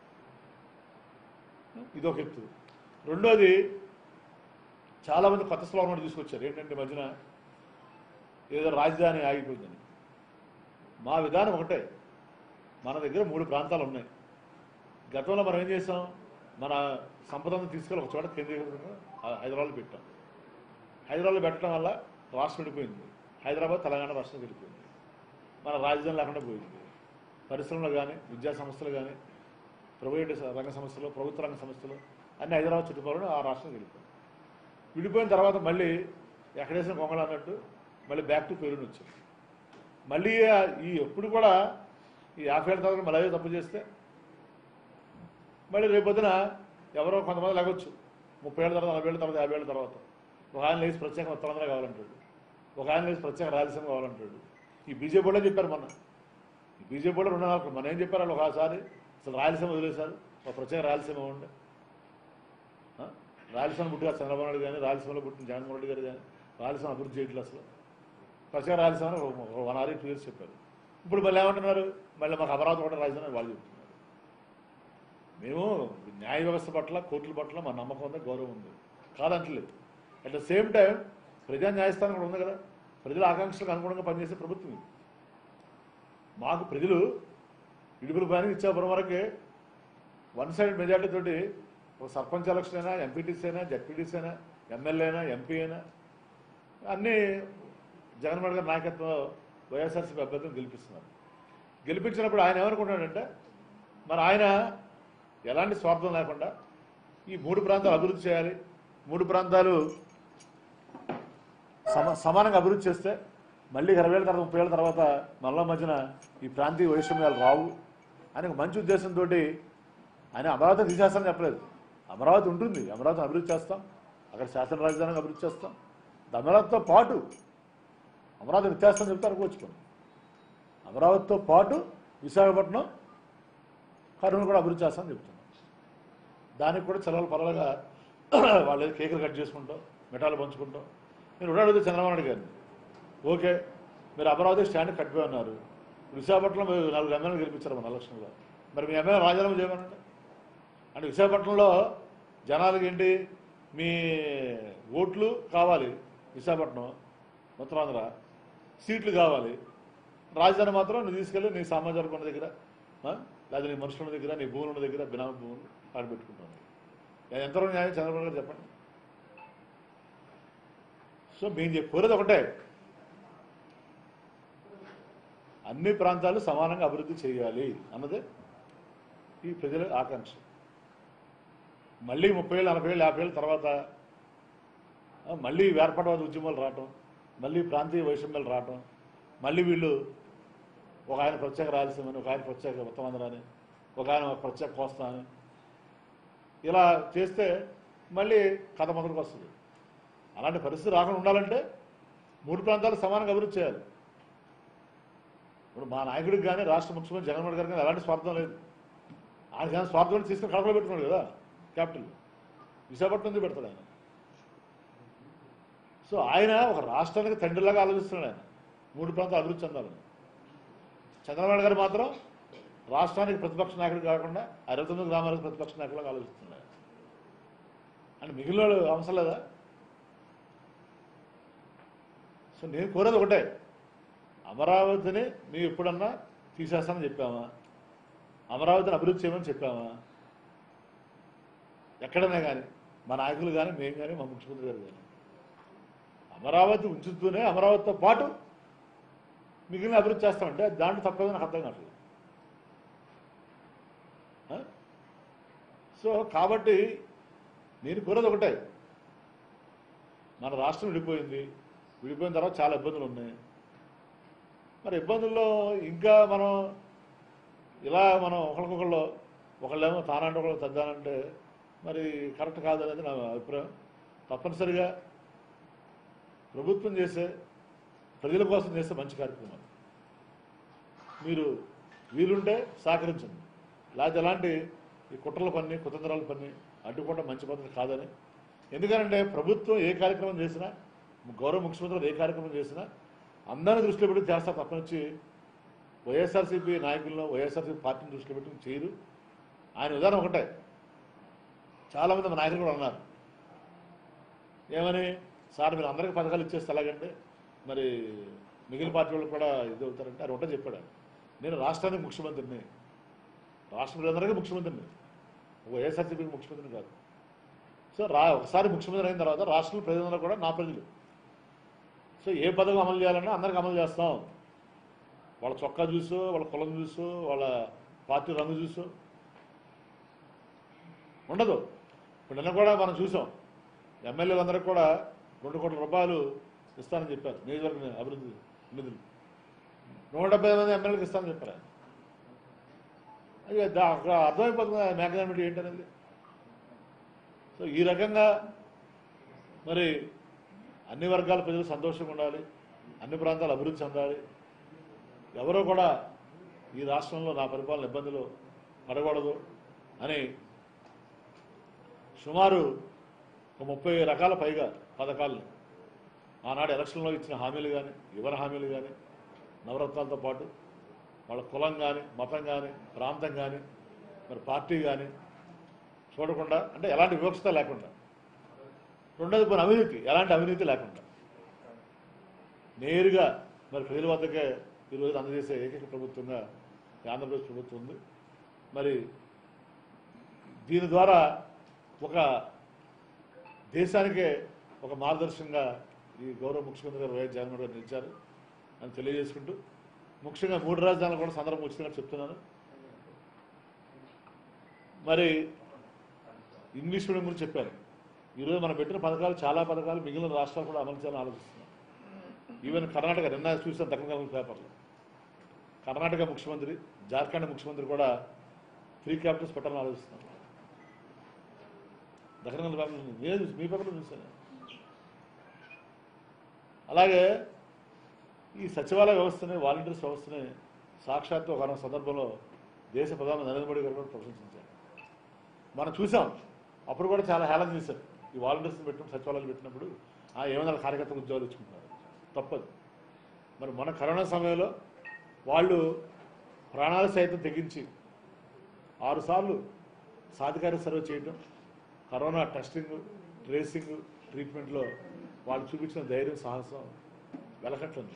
ఇది ఒక ఎత్తు రెండోది చాలామంది కొత్త స్లోగన్ తీసుకొచ్చారు ఏంటంటే ఈ మధ్యన ఏదో రాజధాని ఆగిపోయిందని మా విధానం ఒకటే మన దగ్గర మూడు ప్రాంతాలు ఉన్నాయి గతంలో మనం ఏం చేసాం మన సంపదను తీసుకెళ్ళి ఒక చోట కేంద్రీకృతంగా హై- హైదరాబాద్లో పెట్టాం హైదరాబాద్లో పెట్టడం వల్ల రాష్ట్రం విడిపోయింది హైదరాబాద్ తెలంగాణ రాష్ట్రం విడిపోయింది మన రాజధాని లేకుండా పోయింది పరిశ్రమలు కానీ విద్యా సంస్థలు కానీ ప్రైవేట్ రంగ సంస్థలు ప్రభుత్వ రంగ సంస్థలు అన్ని హైదరాబాద్ చుట్టుపక్కల ఆ రాష్ట్రం వెళ్ళిపోయింది విడిపోయిన తర్వాత మళ్ళీ ఎక్కడేసిన కొంగలు అన్నట్టు మళ్ళీ బ్యాక్ టు పేరుని వచ్చాం మళ్ళీ ఆ- ఈ ఎప్పుడు కూడా ఈ యాభై ఏళ్ళ తర్వాత మళ్ళీ అదే తప్పు చేస్తే మళ్ళీ రేపొద్దున ఎవరో కొంతమంది లాగొచ్చు ముప్పై ఏళ్ళ తర్వాత నలభై ఏళ్ళ తర్వాత యాభై ఏళ్ళ తర్వాత ఒక ఆయన లేచి ప్రత్యేక ఉత్తరాంధ్ర కావాలంటాడు ఒక ఆయన లేచి ప్రత్యేక రాయలసీమ కావాలంటాడు ఈ బీజేపీ కూడా చెప్పారు మొన్న ఈ బీజేపీ కూడా రెండు నాలుగు మన ఏం చెప్పారు వాళ్ళు ఒకసారి అసలు రాయలసీమ వదిలేశారు ఒక ప్రత్యేక రాయలసీమ ఉండే ఆ? రాయలసీమ పుట్టిన చంద్రబాబు నాయుడు కానీ రాయలసీమలో పుట్టిన జగన్మోహన్ రెడ్డి గారు కానీ రాయలసీమ అభివృద్ధి చేయట్లేదు అసలు ప్రత్యేక రాయలసీమ అని ఒక- ఒక వన్ ఆర్ టూ ఇయర్స్ చెప్పారు ఇప్పుడు మళ్ళీ ఏమంటున్నారు మళ్ళీ మాకు అమరావతి కూడా రాజధాని అని వాళ్ళు చెప్తున్నారు మేము న్యాయ వ్యవస్థ పట్ల కోర్టుల పట్ల మా నమ్మకం ఉంది గౌరవం ఉంది కాదంటలేదు అట్ ద సేమ్ టైం ప్రజా న్యాయస్థానం కూడా ఉంది కదా ప్రజల ఆకాంక్షలకు అనుగుణంగా పనిచేసే ప్రభుత్వం ఇది మాకు ప్రజలు ఇడుపుల పైన ఇచ్చాపురం వరకే వన్ సైడ్ మెజార్టీ తోటి ఒక సర్పంచ్ ఎలక్షన్ అయినా ఎంపీటీసీ అయినా జడ్పీటీసీ అయినా ఎమ్మెల్యే అయినా ఎంపీ అయినా అన్నీ జగన్మోహన్ గారి నాయకత్వం వైఎస్ఆర్సీపీ అభ్యర్థిని గెలిపిస్తున్నారు గెలిపించినప్పుడు ఆయన ఏమనుకుంటున్నాడంటే మరి ఆయన ఎలాంటి స్వార్థం లేకుండా ఈ మూడు ప్రాంతాలు అభివృద్ధి చేయాలి మూడు ప్రాంతాలు సమ సమానంగా అభివృద్ధి చేస్తే మళ్ళీ ఇరవై ఏళ్ళ తర్వాత ముప్పై ఏళ్ళ తర్వాత మళ్ళా మధ్యన ఈ ప్రాంతీయ వైషమ్యాలు రావు ఆయనకు మంచి ఉద్దేశంతో ఆయన అమరావతి తీసేస్తానని చెప్పలేదు అమరావతి ఉంటుంది అమరావతిని అభివృద్ధి చేస్తాం అక్కడ శాసన రాజధానిగా అభివృద్ధి చేస్తాం అమరావతితో పాటు అమరావతి వ్యత్యాసం చెప్తే అనుకోవచ్చుకోండి అమరావతితో పాటు విశాఖపట్నం కర్నూలు కూడా అభివృద్ధి చేస్తామని చెప్తున్నాం దానికి కూడా చలవలు పరవలుగా వాళ్ళు ఏదో కేకులు కట్ చేసుకుంటాం మిఠాలు పంచుకుంటాం నేను కూడా అడిగితే చంద్రబాబు నాయుడు గారిని ఓకే మీరు అమరావతి స్టాండ్ కట్టిపోయి ఉన్నారు విశాఖపట్నంలో మీరు నాలుగు ఎమ్మెల్యేలు గెలిపించారు మన ఎలక్షన్లో మరి మీ ఎమ్మెల్యే రాజీనామా చేయమనండి అంటే విశాఖపట్నంలో జనాలకి ఏంటి మీ ఓట్లు కావాలి విశాఖపట్నం ఉత్తరాంధ్ర సీట్లు కావాలి రాజధాని మాత్రం నువ్వు తీసుకెళ్ళి నీ సామాజిక వర్గం ఉన్న దగ్గర ఆ? లేదా నీ మనుషుల దగ్గర నీ భూముల ఉన్న దగ్గర బినామీ భూములు ఆడబెట్టుకుంటాను ఎంతవరకు న్యాయం చంద్రబాబు గారు చెప్పండి సో మేము చెప్పి కోరేది ఒకటే అన్ని ప్రాంతాలు సమానంగా అభివృద్ధి చేయాలి అన్నదే ఈ ప్రజల ఆకాంక్ష మళ్ళీ ముప్పై ఏళ్ళు నలభై ఏళ్ళు యాభై ఏళ్ళ తర్వాత ఆ, మళ్ళీ వేర్పడవాద ఉద్యమాలు రావటం మళ్ళీ ప్రాంతీయ వైషమ్యాలు రావటం మళ్ళీ వీళ్ళు ఒక ఆయన ప్రత్యేక రాయలసీమని ఒక ఆయన ప్రత్యేక ఉత్తమాంధ్ర అని ఒక ఆయన ప్రత్యేక కోస్తా అని ఇలా చేస్తే మళ్ళీ కథ మొదలుకు వస్తుంది అలాంటి పరిస్థితి రాకుండా ఉండాలంటే మూడు ప్రాంతాలు సమానంగా అభివృద్ధి చేయాలి ఇప్పుడు మా నాయకుడికి కానీ రాష్ట్ర ముఖ్యమంత్రి జగన్మోహన్ గారికి కానీ ఎలాంటి స్వార్థం లేదు ఆయన కానీ స్వార్థం తీసుకుని కడపలో పెట్టుకున్నాడు కదా క్యాపిటల్ విశాఖపట్నం నుంచి పెడతాడు ఆయన సో ఆయన ఒక రాష్ట్రానికి తండ్రిలాగా ఆలోచిస్తున్నాడు ఆయన మూడు ప్రాంతాలు అభివృద్ధి చెందాలని చంద్రబాబు నాయుడు గారు మాత్రం రాష్ట్రానికి ప్రతిపక్ష నాయకుడు కాకుండా అరవై తొమ్మిది గ్రామాలకు ప్రతిపక్ష నాయకులుగా ఆలోచిస్తున్నాడు ఆయన. అంటే మిగిలిన వాళ్ళు అవసరం లేదా సో నేను కోరేది ఒకటే అమరావతిని మేము ఎప్పుడన్నా తీసేస్తామని చెప్పామా అమరావతిని అభివృద్ధి చేయమని చెప్పామా ఎక్కడైనా కానీ మా నాయకులు కానీ మేము కానీ మా ముఖ్యమంత్రి గారు కానీ అమరావతి ఉంచుతూనే అమరావతితో పాటు మిగిలిన అభివృద్ధి చేస్తామంటే దాంట్లో తప్పదు నాకు అర్థం కావట్లేదు ఆ? సో కాబట్టి నేను కోరేది ఒకటే మన రాష్ట్రం విడిపోయింది విడిపోయిన తర్వాత చాలా ఇబ్బందులు ఉన్నాయి మరి ఇబ్బందుల్లో ఇంకా మనం ఇలా మనం ఒకరికొకళ్ళు ఒకళ్ళేమో తానంటే ఒకళ్ళు తగ్గానంటే మరి కరెక్ట్ కాదనేది నా అభిప్రాయం తప్పనిసరిగా ప్రభుత్వం చేసే ప్రజల కోసం చేసే మంచి కార్యక్రమాలు మీరు వీలుంటే సహకరించండి లేకపోతే ఎలాంటి ఈ కుట్రల పని కుతంత్రాల పని అడ్డుకోవడం మంచి పద్ధతి కాదని ఎందుకంటే ప్రభుత్వం ఏ కార్యక్రమం చేసినా గౌరవ ముఖ్యమంత్రులు ఏ కార్యక్రమం చేసినా అందరిని దృష్టిలో పెట్టి చేస్తారు తప్పనిచ్చి వైఎస్ఆర్సీపీ నాయకులను వైఎస్ఆర్సీపీ పార్టీని దృష్టిలో పెట్టి చేయరు ఆయన ఉదాహరణ ఒకటే చాలామంది మా నాయకులు కూడా అన్నారు ఏమని సార్ మీరు అందరికీ పథకాలు ఇచ్చేస్తే ఎలాగంటే మరి మిగిలిన పార్టీ వాళ్ళు కూడా ఇది అవుతారంటే ఆయన ఒకటే చెప్పాడు ఆయన. నేను రాష్ట్రానికి ముఖ్యమంత్రిని రాష్ట్ర ప్రజలందరికీ ముఖ్యమంత్రిని వైఎస్ఆర్సీపీకి ముఖ్యమంత్రిని కాదు సో రా ఒకసారి ముఖ్యమంత్రి అయిన తర్వాత రాష్ట్రంలో ప్రజలందరూ కూడా నా ప్రజలు సో ఏ పథకం అమలు చేయాలన్నా అందరికి అమలు చేస్తాం వాళ్ళ చొక్కా చూసు వాళ్ళ కులం చూసు వాళ్ళ పార్టీ రంగు చూసు ఉండదు ఇప్పుడు నిన్న కూడా మనం చూసాం ఎమ్మెల్యేలు అందరికి కూడా రెండు కోట్ల రూపాయలు ఇస్తానని చెప్పారు నియోజకవర్గ అభివృద్ధి నిధులు నూట డెబ్బై మంది ఎమ్మెల్యేలకు ఇస్తానని చెప్పారు ఆయన. అది దా- అక్కడ అర్థమైపోతుంది మేకజామిటీ ఏంటనేది సో ఈ రకంగా మరి అన్ని వర్గాల ప్రజలు సంతోషంగా ఉండాలి అన్ని ప్రాంతాలు అభివృద్ధి చెందాలి ఎవరో కూడా ఈ రాష్ట్రంలో నా పరిపాలన ఇబ్బందులు పడకూడదు అని సుమారు ఒక ముప్పై రకాల పైగా పథకాలను ఆనాడు ఎలక్షన్లో ఇచ్చిన హామీలు కానీ ఇవ్వని హామీలు కానీ నవరత్నాలతో పాటు వాళ్ళ కులం కానీ మతం కానీ ప్రాంతం కానీ మరి పార్టీ కానీ చూడకుండా అంటే ఎలాంటి వివక్షత లేకుండా రెండోది కొన్ని అవినీతి ఎలాంటి అవినీతి లేకుండా నేరుగా మరి ప్రజల వద్దకే ఈరోజు అందజేసే ఏకైక ప్రభుత్వంగా ఈ ఆంధ్రప్రదేశ్ ప్రభుత్వం ఉంది మరి దీని ద్వారా ఒక దేశానికే ఒక మార్గదర్శకంగా ఈ గౌరవ ముఖ్యమంత్రి గారు వైఎస్ జగన్మోహన్ గారు నిలిచారు అని తెలియజేసుకుంటూ ముఖ్యంగా మూడు రాజధానులు కూడా సందర్భం వచ్చినట్టు చెప్తున్నాను మరి ఇంగ్లీష్ మీడియం గురించి చెప్పాను ఈరోజు మనం పెట్టిన పథకాలు చాలా పథకాలు మిగిలిన రాష్ట్రాలు కూడా అమలు చేయాలని ఆలోచిస్తున్నాం ఈవెన్ కర్ణాటక నిన్న చూసాం దక్షిణ కన్నడ పేపర్లో కర్ణాటక ముఖ్యమంత్రి జార్ఖండ్ ముఖ్యమంత్రి కూడా త్రీ క్యాపిటల్స్ పెట్టాలని ఆలోచిస్తున్నాను దక్షిణ పేపర్లో ఉంది. నేనే చూసి మీ పేపర్లో చూశాను అలాగే ఈ సచివాలయ వ్యవస్థని వాలంటీర్స్ వ్యవస్థని సాక్షాత్తు ఒక సందర్భంలో దేశ ప్రధాని నరేంద్ర మోడీ గారు కూడా ప్రశంసించారు మనం చూసాం అప్పుడు కూడా చాలా హేళన చేశారు ఈ వాలంటీర్స్ పెట్టినప్పుడు సచివాలయాలు పెట్టినప్పుడు ఆ ఏమైనా కార్యకర్తలు ఉద్యోగాలు ఇచ్చుకుంటున్నారు తప్పదు మరి మన కరోనా సమయంలో వాళ్ళు ప్రాణాలు సైతం తెగించి ఆరుసార్లు సాధికార సర్వే చేయటం కరోనా టెస్టింగ్ ట్రేసింగ్ ట్రీట్మెంట్లో వాళ్ళు చూపించిన ధైర్యం సాహసం వెలకట్లేదు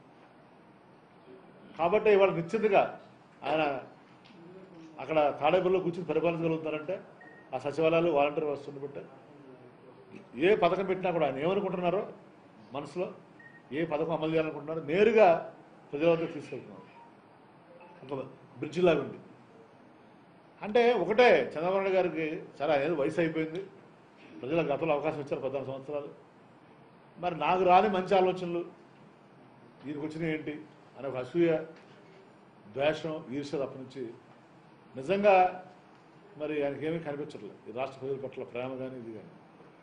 కాబట్టి ఇవాళ నిశ్చితగా ఆయన అక్కడ తాడేపల్లిలో కూర్చొని పరిపాలించగలుగుతారంటే ఆ సచివాలయాలు వాలంటీర్ వ్యవస్థ బట్టే ఏ పథకం పెట్టినా కూడా ఆయన ఏమనుకుంటున్నారో మనసులో ఏ పథకం అమలు చేయాలనుకుంటున్నారో నేరుగా ప్రజల వద్దకు తీసుకెళ్తున్నారు ఒక బ్రిడ్జ్ లాగా ఉంది అంటే ఒకటే చంద్రబాబు నాయుడు గారికి చాలా ఏదో వయసు అయిపోయింది ప్రజలకు గతంలో అవకాశం ఇచ్చారు పద్నాలుగు సంవత్సరాలు మరి నాకు రాని మంచి ఆలోచనలు దీనికి వచ్చినాయి ఏంటి అనే ఒక అసూయ ద్వేషం ఈర్ష్య తప్ప నుంచి నిజంగా మరి ఆయనకి ఏమీ కనిపించట్లేదు ఈ రాష్ట్ర ప్రజల పట్ల ప్రేమ కానీ ఇది కానీ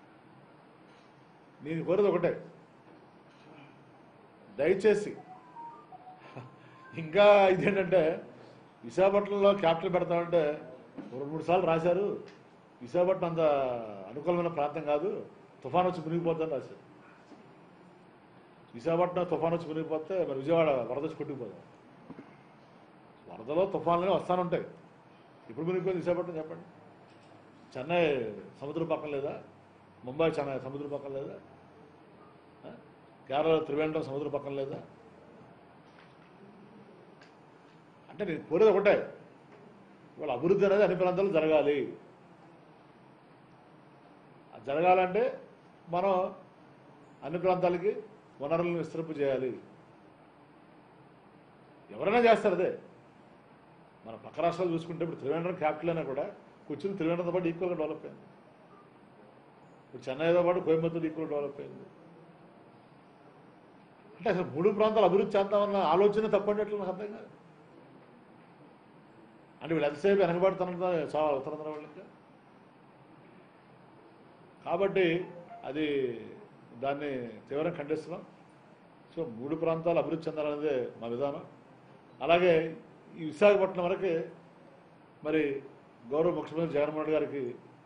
నేను కోరేది ఒకటే దయచేసి ఇంకా ఇదేంటంటే విశాఖపట్నంలో క్యాపిటల్ పెడతామంటే ఒక రెండు మూడు సార్లు రాశారు విశాఖపట్నం అంత అనుకూలమైన ప్రాంతం కాదు తుఫాన్ వచ్చి మునిగిపోద్దని రాశారు విశాఖపట్నం తుఫాన్ వచ్చి మునిగిపోతే మరి విజయవాడ వరద వచ్చి కొట్టుకుపోదాం వరదలో తుఫాన్లనే వస్తానే ఉంటాయి ఇప్పుడు మునిగిపోయింది విశాఖపట్నం చెప్పండి చెన్నై సముద్రం పక్కన లేదా ముంబై చెన్నై సముద్రం పక్కన లేదా ఆ? కేరళ త్రివేంద్రం సముద్రం పక్కన లేదా అంటే నేను కోరేది ఒకటే ఇవాళ అభివృద్ధి అనేది అన్ని ప్రాంతాల్లో జరగాలి అది జరగాలంటే మనం అన్ని ప్రాంతాలకి వనరులను విస్తరింపు చేయాలి ఎవరైనా చేస్తారు అదే మన పక్క రాష్ట్రాలు చూసుకుంటే ఇప్పుడు త్రివేంద్రం క్యాపిటల్ అయినా కూడా కొచ్చిన్ త్రివేంద్రంతో పాటు ఈక్వల్గా డెవలప్ అయింది ఇప్పుడు చెన్నైతో పాటు కోయంబత్తూరు ఈక్వల్ డెవలప్ అయింది అంటే అసలు మూడు ప్రాంతాలు అభివృద్ధి చేద్దామన్న ఆలోచన తప్పనట్లు నాకు అర్థం కాదు అంటే వీళ్ళు ఎంతసేపు వెనకబడుతున్నదో చాలా అవుతున్నారు వాళ్ళకి కాబట్టి అది దాన్ని తీవ్రంగా ఖండిస్తున్నాం సో మూడు ప్రాంతాలు అభివృద్ధి చెందాలనేదే మా విధానం అలాగే ఈ విశాఖపట్నం వరకు మరి గౌరవ ముఖ్యమంత్రి జగన్మోహన్ రెడ్డి గారికి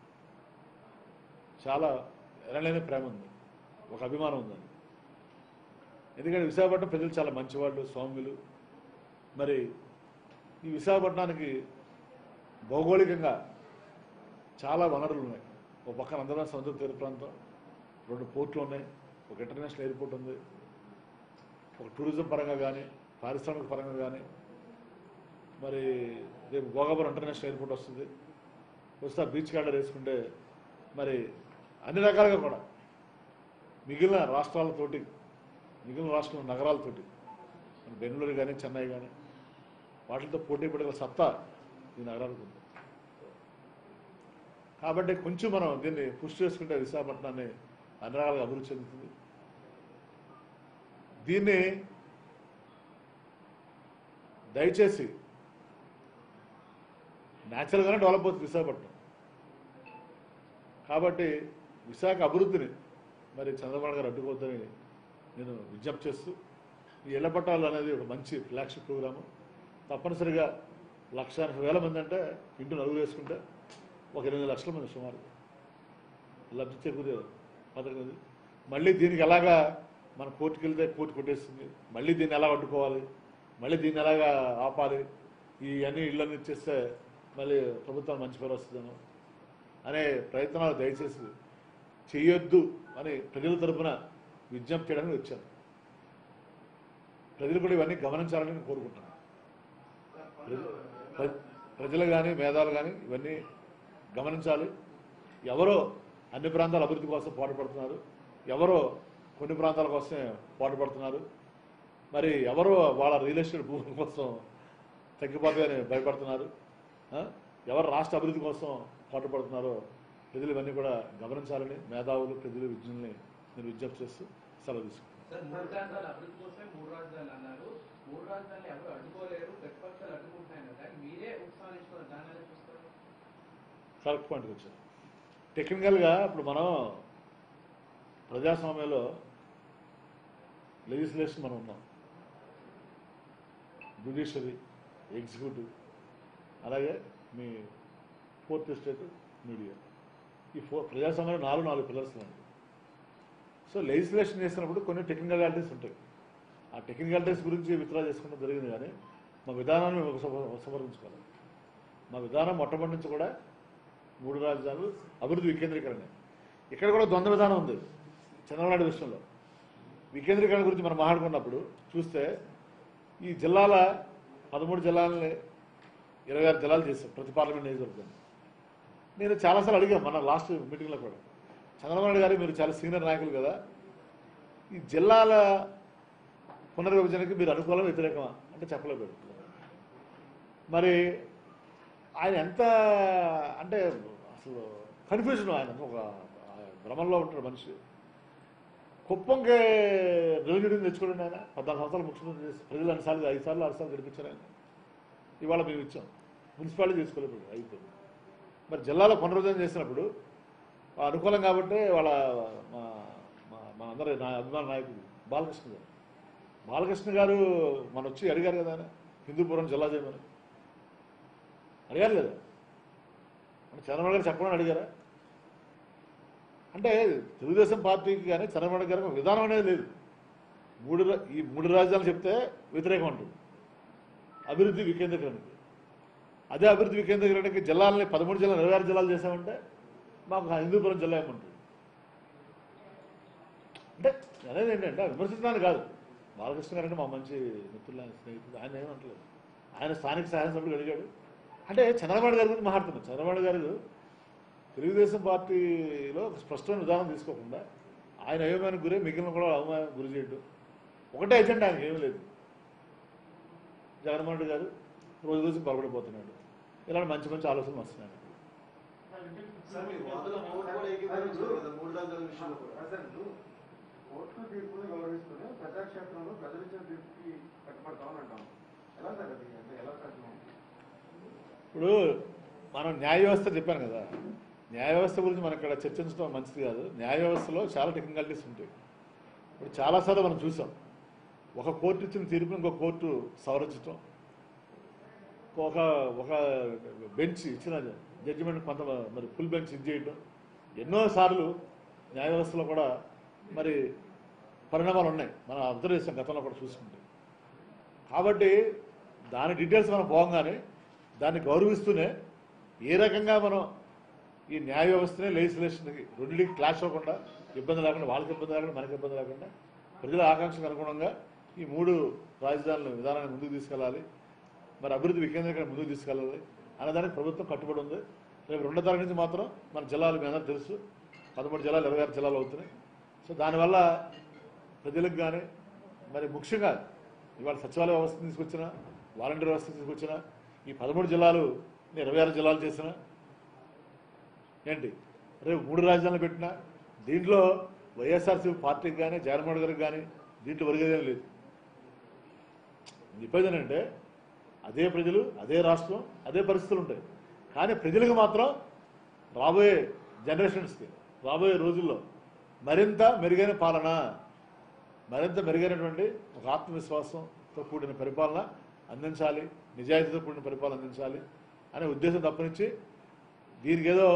చాలా ఎనలేని ప్రేమ ఉంది ఒక అభిమానం ఉందండి ఎందుకంటే విశాఖపట్నం ప్రజలు చాలా మంచివాళ్ళు సౌమ్యులు మరి ఈ విశాఖపట్నానికి భౌగోళికంగా చాలా వనరులు ఉన్నాయి ఒక పక్కన అందరం సముద్ర తీర ప్రాంతం రెండు పోర్ట్లు ఉన్నాయి ఒక ఇంటర్నేషనల్ ఎయిర్పోర్ట్ ఉంది ఒక టూరిజం పరంగా కానీ పారిశ్రామిక పరంగా కానీ మరి రేపు భోగాపురం ఇంటర్నేషనల్ ఎయిర్పోర్ట్ వస్తుంది వస్తే ఆ బీచ్ గార్డర్ వేసుకుంటే మరి అన్ని రకాలుగా కూడా మిగిలిన రాష్ట్రాలతోటి మిగిలిన రాష్ట్రాల నగరాలతోటి మన బెంగళూరు కానీ చెన్నై కానీ వాటితో పోటీ పడగల సత్తా ఈ నగరానికి ఉంది కాబట్టి కొంచెం మనం దీన్ని పుష్ చేసుకుంటే విశాఖపట్నాన్ని అన్ని రకాలుగా అభివృద్ధి చెందుతుంది దీన్ని దయచేసి న్యాచురల్గానే డెవలప్ అవుతుంది విశాఖపట్నం కాబట్టి విశాఖ అభివృద్ధిని మరి చంద్రబాబు గారు అడ్డుకోవద్దని నేను విజ్ఞప్తి చేస్తూ ఈ ఇళ్ల పట్టాలు అనేది ఒక మంచి ఫ్లాగ్షిప్ ప్రోగ్రాము తప్పనిసరిగా లక్ష ఎనభై వేల మంది అంటే ఇంటి నలుగురు వేసుకుంటే ఒక ఎనిమిది లక్షల మంది సుమారు లబ్ధి చేకూరే పథకం ఇది మళ్ళీ దీనికి ఎలాగా మన కోర్టుకి వెళ్తే కోర్టు కొట్టేస్తుంది మళ్ళీ దీన్ని ఎలా అడ్డుకోవాలి మళ్ళీ దీన్ని ఎలాగా ఆపాలి ఈ అన్ని ఇళ్ళని ఇచ్చేస్తే మళ్ళీ ప్రభుత్వం మంచి పేరు వస్తుందేమో అనే ప్రయత్నాలు దయచేసి చేయొద్దు అని ప్రజల తరపున విజ్ఞప్తి చేయడానికి వచ్చాను ప్రజలు కూడా ఇవన్నీ గమనించాలని నేను కోరుకుంటున్నాను ప్రజ- ప్ర- ప్రజలు కానీ మేధావులు కానీ ఇవన్నీ గమనించాలి ఎవరో అన్ని ప్రాంతాల అభివృద్ధి కోసం పాటుపడుతున్నారు ఎవరో కొన్ని ప్రాంతాల కోసమే పాటుపడుతున్నారు మరి ఎవరో వాళ్ళ రియల్ ఎస్టేట్ భూముల కోసం తగ్గిపోతాయని భయపడుతున్నారు ఆ? ఎవరు రాష్ట్ర అభివృద్ధి కోసం పాటుపడుతున్నారో ప్రజలు ఇవన్నీ కూడా గమనించాలని మేధావులు ప్రజలు విజ్ఞుల్ని నేను విజ్ఞప్తి చేస్తూ సెలవు తీసుకుంటాను సార్ మూడు ప్రాంతాల అభివృద్ధి కోసమే మూడు రాజధానులు అన్నారు మూడు రాజధానులు ఎవరు అడ్డుకోలేరు ప్రతిపక్షాలు అడ్డుకుంటున్నాయి కదా కరెక్ట్ పాయింట్కి వచ్చారు టెక్నికల్గా ఇప్పుడు మనం ప్రజాస్వామ్యంలో లెజిస్లేషన్ మనం ఉన్నాం జ్యుడిషియరీ ఎగ్జిక్యూటివ్ అలాగే మీ ఫోర్త్ ఎస్టేట్ మీడియా ఈ ఫోర్ ప్రజాస్వామ్యంలో నాలుగు నాలుగు పిల్లర్స్ ఉన్నాయి సో లెజిస్లేషన్ చేసినప్పుడు కొన్ని టెక్నికాలిటీస్ ఉంటాయి ఆ టెక్నికాలిటీస్ గురించి విత్డ్రా చేసుకోవడం జరిగింది కానీ మా విధానాన్ని మేము ఉపసంహ- ఉపసంహరించుకోవాలి మా విధానం మొట్టమొదటి నుంచి కూడా మూడు రాజధానులు అభివృద్ధి వికేంద్రీకరణ ఇక్కడ కూడా ద్వంద్వ విధానం ఉంది చంద్రబాబు నాయుడు విషయంలో వికేంద్రీకరణ గురించి మనం మాట్లాడుకున్నప్పుడు చూస్తే ఈ జిల్లాల పదమూడు జిల్లాలని ఇరవై ఆరు జిల్లాలు చేశాం ప్రతి పార్లమెంట్ నియోజకవర్గం నేను చాలాసార్లు అడిగాను మన లాస్ట్ మీటింగ్లో కూడా చంద్రబాబు నాయుడు గారు మీరు చాలా సీనియర్ నాయకులు కదా ఈ జిల్లాల పునర్విభజనకి మీరు అనుకూలం వ్యతిరేకమా అంటే చెప్పలేకపోయాడు మరి ఆయన ఎంత అంటే అసలు కన్ఫ్యూజన్ ఆయన ఒక భ్రమంలో ఉంటాడు మనిషి కుప్పంకి రెవెన్యూ డివిజన్ తెచ్చుకోండి ఆయన పద్నాలుగు సంవత్సరాలు ముఖ్యమంత్రి చేసి ప్రజలు అన్నిసార్లు ఐదు సార్లు ఆరు సార్లు గడిపించారు ఆయన ఇవాళ మేము ఇచ్చాం మున్సిపాలిటీ చేసుకోలేకపోయాడు అయిపోయింది మరి జిల్లాలో పునరుద్ధరణ చేసినప్పుడు ఆ అనుకూలం కాబట్టి వాళ్ళ మా మా- మా అందరి నా అభిమాన నాయకుడు బాలకృష్ణ గారు బాలకృష్ణ గారు మన వచ్చి అడిగారు కదా ఆయన హిందూపురం జిల్లా చేయమని అడిగారు కదా మన చంద్రబాబు గారు చెప్పమని అడిగారా అంటే తెలుగుదేశం పార్టీకి కానీ చంద్రబాబు గారికి ఒక విధానం అనేది లేదు మూడు రా- ఈ మూడు రాజ్యాలు చెప్తే వ్యతిరేకం అంటుంది అభివృద్ధి వికేంద్రీకరణకి అదే అభివృద్ధి వికేంద్రీకరణకి జిల్లాలని పదమూడు జిల్లాలు ఇరవై ఆరు జిల్లాలు చేసామంటే మాకు ఆ హిందూపురం జిల్లా ఏమంటుంది అంటే అనేది ఏంటంటే విమర్శించడానికి కాదు బాలకృష్ణ గారు అంటే మా మంచి మిత్రులు ఆయన స్నేహితులు ఆయన ఏమంటలేదు ఆయన స్థానిక శాసనసభ్యుడు అడిగాడు అంటే చంద్రబాబు గారి గురించి మాట్లాడుతున్నాం చంద్రబాబు గారు తెలుగుదేశం పార్టీలో ఒక స్పష్టమైన విధానం తీసుకోకుండా ఆయన అయోమయానికి గురి మిగిలిన కూడా అవమానం గురి చేయడం ఒకటే ఎజెండా ఆయనకి ఏమీ లేదు జగన్మోహన్ రెడ్డి గారు రోజు రోజు బలపడిపోతున్నాడు ఇలాంటి మంచి మంచి ఆలోచనలు వస్తున్నాయి సార్ మీ వాదన కోర్టు కూడా ఏకీభవించారు కదా మూడు రాజ్యాల విషయంలో కూడా అసలు కోర్టు తీర్పుని గౌరవిస్తూనే ప్రజాక్షేత్రంలో ప్రజలు ఇచ్చిన తీర్పుకి కట్టుబడతామని అంటాం ఎలా సార్ అది అంటే ఎలా సాధ్యం ఇప్పుడు మనం న్యాయ వ్యవస్థ చెప్పాను కదా న్యాయ వ్యవస్థ గురించి మనం ఇక్కడ చర్చించడం మంచిది కాదు న్యాయ వ్యవస్థలో చాలా టెక్నికాలిటీస్ ఉంటాయి ఇప్పుడు చాలాసార్లు మనం చూసాం ఒక కోర్టు ఇచ్చిన తీర్పుని ఇంకో కోర్టు సవరించడం ఒక ఒక బెంచ్ ఇచ్చిన జడ్జిమెంట్ కొంత మరి ఫుల్ బెంచ్ ఇది చేయడం ఎన్నోసార్లు న్యాయ వ్యవస్థలో కూడా మరి పరిణామాలు ఉన్నాయి మనం అబ్జర్వ్ చేసాం గతంలో కూడా చూసుకుంటే కాబట్టి దాని డీటెయిల్స్ మనం పోగానే దాన్ని గౌరవిస్తూనే ఏ రకంగా మనం ఈ న్యాయ వ్యవస్థనే లెజిస్లేషన్కి రెండింటికి క్లాష్ అవ్వకుండా ఇబ్బంది లేకుండా వాళ్ళకి ఇబ్బంది లేకుండా మనకి ఇబ్బంది లేకుండా ప్రజల ఆకాంక్షకు అనుగుణంగా ఈ మూడు రాజధానుల విధానాన్ని ముందుకు తీసుకెళ్ళాలి మరి అభివృద్ధి వికేంద్రీకరణ ముందుకు తీసుకెళ్ళాలి అన్నదానికి ప్రభుత్వం కట్టుబడి ఉంది రేపు రెండో తరగతి నుంచి మాత్రం మన జిల్లాలు మీ అందరూ తెలుసు పదమూడు జిల్లాలు ఇరవై ఆరు జిల్లాలు అవుతున్నాయి సో దానివల్ల ప్రజలకు కానీ మరి ముఖ్యంగా ఇవాళ సచివాలయ వ్యవస్థ తీసుకొచ్చిన వాలంటీర్ వ్యవస్థ తీసుకొచ్చిన ఈ పదమూడు జిల్లాలు ఇరవై ఆరు జిల్లాలు చేసిన ఏంటి రేపు మూడు రాజధానులు పెట్టినా దీంట్లో వైఎస్ఆర్సీపీ పార్టీకి కానీ జగన్మోహన్ గారికి కానీ దీంట్లో ఒరిగేదేం లేదు చెప్పేది ఏంటంటే అదే ప్రజలు అదే రాష్ట్రం అదే పరిస్థితులు ఉంటాయి కానీ ప్రజలకు మాత్రం రాబోయే జనరేషన్స్కి రాబోయే రోజుల్లో మరింత మెరుగైన పాలన మరింత మెరుగైనటువంటి ఒక ఆత్మవిశ్వాసంతో కూడిన పరిపాలన అందించాలి నిజాయితీతో కూడిన పరిపాలన అందించాలి అనే ఉద్దేశం తప్పనిచ్చి దీనికి ఏదో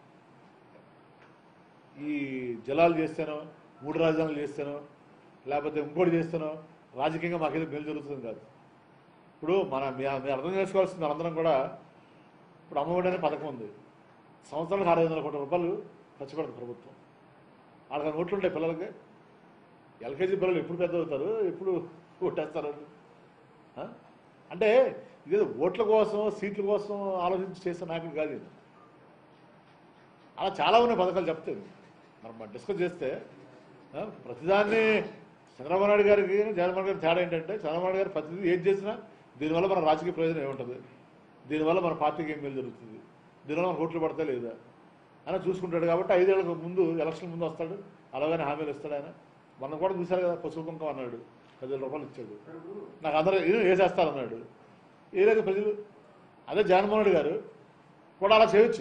ఈ జలాలు చేస్తానో మూడు రాజధానులు చేస్తానో లేకపోతే ఇంకోటి చేస్తానో రాజకీయంగా మాకేదో మేలు జరుగుతుంది కాదు ఇప్పుడు మన మీ మీరు అర్థం చేసుకోవాల్సింది మనందరం కూడా ఇప్పుడు అమ్మఒడి అనే పథకం ఉంది సంవత్సరానికి ఆరు వందల కోట్ల రూపాయలు ఖర్చు పెడుతుంది ప్రభుత్వం వాళ్ళకి ఓట్లు ఉంటాయి పిల్లలకి ఎల్కేజీ పిల్లలు ఎప్పుడు పెద్ద అవుతారు ఎప్పుడు ఓటేస్తారు ఆ? అంటే ఇదేదో ఓట్ల కోసం సీట్ల కోసం ఆలోచించి చేసే నాయకుడు కాదు ఇది అలా చాలా ఉన్నాయి పథకాలు చెప్తే మనం మనం డిస్కస్ చేస్తే ఆ, ప్రతిదాన్ని చంద్రబాబు నాయుడు గారికి జగన్మోహన్ గారి తేడా ఏంటంటే చంద్రబాబు నాయుడు గారు ప్రతిదీ ఏం చేసినా దీనివల్ల మన రాజకీయ ప్రయోజనం ఏముంటుంది దీనివల్ల మన పార్టీకి ఏం మేలు జరుగుతుంది దీనివల్ల మన ఓట్లు పడతా లేదా అని చూసుకుంటాడు కాబట్టి ఐదేళ్లకు ముందు ఎలక్షన్ ముందు వస్తాడు అలాగనే హామీలు ఇస్తాడు ఆయన మనం కూడా చూశారు కదా పసుపు కుంకం అన్నాడు పదివేల రూపాయలు ఇచ్చాడు నాకు అందరూ ఏదో వేసేస్తారన్నాడు ఏ లేదు ప్రజలు అదే జగన్మోహన్ రెడ్డి గారు కూడా అలా చేయొచ్చు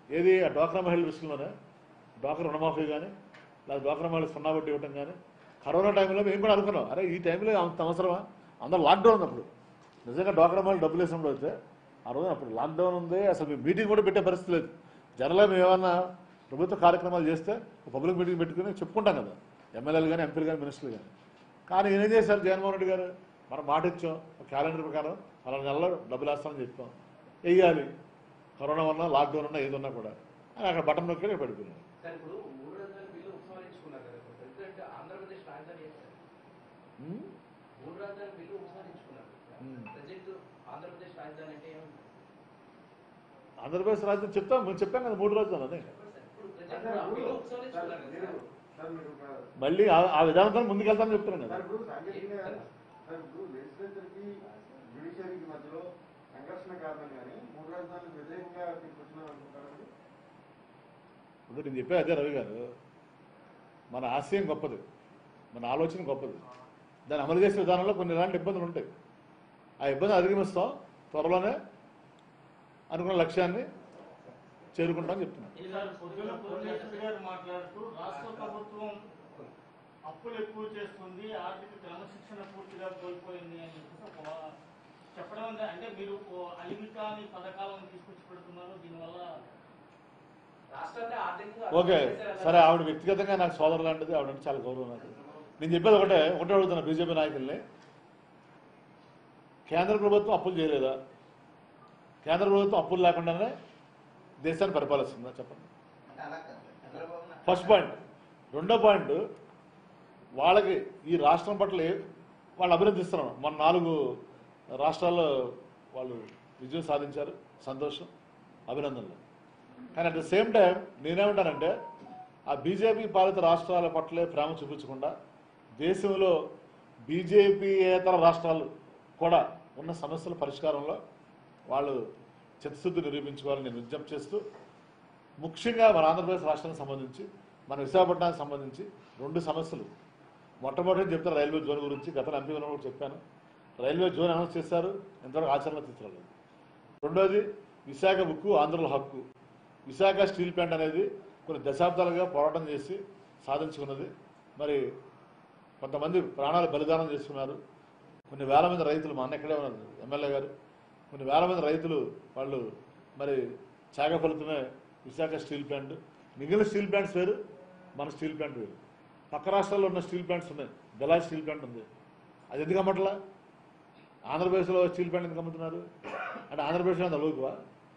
ఏది ఆ డోక్రా మహిళల విషయంలోనే డోక్రా రుణమాఫీ కానీ లేదా డోక్రా మహిళలు సున్నా వడ్డీ ఇవ్వటం కానీ కరోనా టైంలో మేము కూడా అనుకున్నాం అరే ఈ టైంలో అంత అవసరమా అందరూ లాక్డౌన్ ఉన్నప్పుడు నిజంగా డోక్రా మహిళలు డబ్బులు వేసినప్పుడు అయితే ఆ రోజు అప్పుడు లాక్డౌన్ ఉంది అసలు మేము మీటింగ్ కూడా పెట్టే పరిస్థితి లేదు జనరల్గా మేము ఏమన్నా ప్రభుత్వ కార్యక్రమాలు చేస్తే ఒక పబ్లిక్ మీటింగ్ పెట్టుకుని చెప్పుకుంటాం కదా ఎమ్మెల్యేలు కానీ ఎంపీలు కానీ మినిస్టర్లు కానీ కానీ ఈయన ఏం చేశారు జగన్మోహన్ రెడ్డి గారు మనం మాట ఇచ్చాం ఒక క్యాలెండర్ ప్రకారం పలానా నెలలో డబ్బులు వేస్తామని చెప్పాం వెయ్యాలి కరోనా ఉన్నా లాక్డౌన్ ఉన్నా ఏది ఉన్నా కూడా అని అక్కడ బటన్ నొక్కి ఇక్కడ పడిపోయినాడు సార్ ఇప్పుడు మూడు రాజధానుల బిల్లు ఉపసంహరించుకున్నారు కదా ఇప్పుడు ప్రెసిడెంట్ ఆంధ్రప్రదేశ్ రాజధాని ఏంటి సార్ ఉమ్? మూడు రాజధానుల బిల్లు ఉపసంహరించుకున్నారు మ్మ్. ప్రజెంట్ ఆంధ్రప్రదేశ్ రాజధాని అంటే ఏముంది ఆంధ్రప్రదేశ్ రాజ్యం చెప్తాం మేము చెప్పాం కదా మూడు రోజులు అని చెప్పండి సార్ ఇప్పుడు సార్, ప్రజెంట్ ఆ బిల్లు సార్, ఉపసంహరించుకున్నారు కదా మీరు- సార్ సార్, మీరు ఒక- మళ్ళీ ఆ- ఆ విధానంతో ముందుకెళ్తామని చెప్తున్నాను సార్, కదా ఇప్పుడు సాంకేతికంగా సార్, ఇప్పుడు legislature కి judiciary-కి మధ్యలో సంఘర్షణ కారణం కానీ మూడు రాజధానులకు వ్యతిరేకంగా తీసుకొచ్చినారు అనుకుంటారండి ఇప్పుడు నేను చెప్పే అదే రవి గారు మన ఆశయం గొప్పది మన ఆలోచన గొప్పది దాన్ని అమలు చేసే విధానంలో కొన్ని ఇలాంటి ఇబ్బందులు ఉంటాయి ఆ ఇబ్బంది అధిగమిస్తాం త్వరలోనే అనుకున్న లక్ష్యాన్ని చేరుకుంటామని చెప్తున్నాను ఈసారి పొద్దున పురంధేశ్వరి గారు మాట్లాడుతూ రాష్ట్ర ప్రభుత్వం అప్పులు ఎక్కువ చేస్తుంది ఆర్థిక క్రమశిక్షణ పూర్తిగా కోల్పోయింది అని చెప్పేసి ఒక వా- చెప్పడం అంటే- అంటే మీరు ఓ అలిమికాని పథకాలను తీసుకొచ్చి పెడుతున్నారు దీనివల్ల రాష్ట్రాన్ని ఆర్థికంగా ఓకే అభివృద్ధి చేసే సరే ఆవిడ వ్యక్తిగతంగా నాకు సోదరు లాంటిది ఆవిడ చాలా గౌరవం నాకు నేను చెప్పేది ఒకటే ఒకటే అడుగుతున్నా బీజేపీ నాయకుల్ని కేంద్ర ప్రభుత్వం అప్పులు చేయలేదా కేంద్ర ప్రభుత్వం అప్పులు లేకుండానే దేశాన్ని పరిపాలిస్తుందా చెప్పండి అంటే అలా కాదు సార్. చంద్రబాబు నా- ఫస్ట్ పాయింట్ రెండో పాయింట్ వాళ్ళకి ఈ రాష్ట్రం పట్ల ఏ- వాళ్ళు అభినందిస్తున్నాం మన నాలుగు రాష్ట్రాల్లో వాళ్ళు విజయం సాధించారు సంతోషం అభినందనలు కానీ అట్ ద సేమ్ టైం నేనేమంటానంటే ఆ బీజేపీ పాలిత రాష్ట్రాల పట్లే ప్రేమ చూపించకుండా దేశంలో బీజేపీయేతర రాష్ట్రాలు కూడా ఉన్న సమస్యల పరిష్కారంలో వాళ్ళు చిత్తశుద్ధి నిరూపించుకోవాలని నేను విజ్ఞప్తి చేస్తూ ముఖ్యంగా మన ఆంధ్రప్రదేశ్ రాష్ట్రానికి సంబంధించి మన విశాఖపట్నానికి సంబంధించి రెండు సమస్యలు మొట్టమొదటి చెప్తారు రైల్వే జోన్ గురించి గత ఎంపీ ఉన్నప్పుడు కూడా చెప్పాను రైల్వే జోన్ అనౌన్స్ చేశారు ఎంతవరకు ఆచరణ తీసుకురాలేదు రెండోది విశాఖ ఉక్కు ఆంధ్రుల హక్కు విశాఖ స్టీల్ ప్లాంట్ అనేది కొన్ని దశాబ్దాలుగా పోరాటం చేసి సాధించుకున్నది మరి కొంతమంది ప్రాణాలు బలిదానం చేసుకున్నారు కొన్ని వేల మంది రైతులు మా అన్న ఇక్కడే ఉన్నారు ఎమ్మెల్యే గారు కొన్ని వేల మంది రైతులు వాళ్ళు మరి త్యాగ ఫలితమే విశాఖ స్టీల్ ప్లాంట్ మిగిలిన స్టీల్ ప్లాంట్స్ వేరు మన స్టీల్ ప్లాంట్ వేరు పక్క రాష్ట్రాల్లో ఉన్న స్టీల్ ప్లాంట్స్ ఉన్నాయి బెలా స్టీల్ ప్లాంట్ ఉంది అది ఎందుకు అమ్మట్లా ఆంధ్రప్రదేశ్లో స్టీల్ ప్లాంట్ ఎందుకు అమ్ముతున్నారు అంటే ఆంధ్రప్రదేశ్లో అంత లోకువా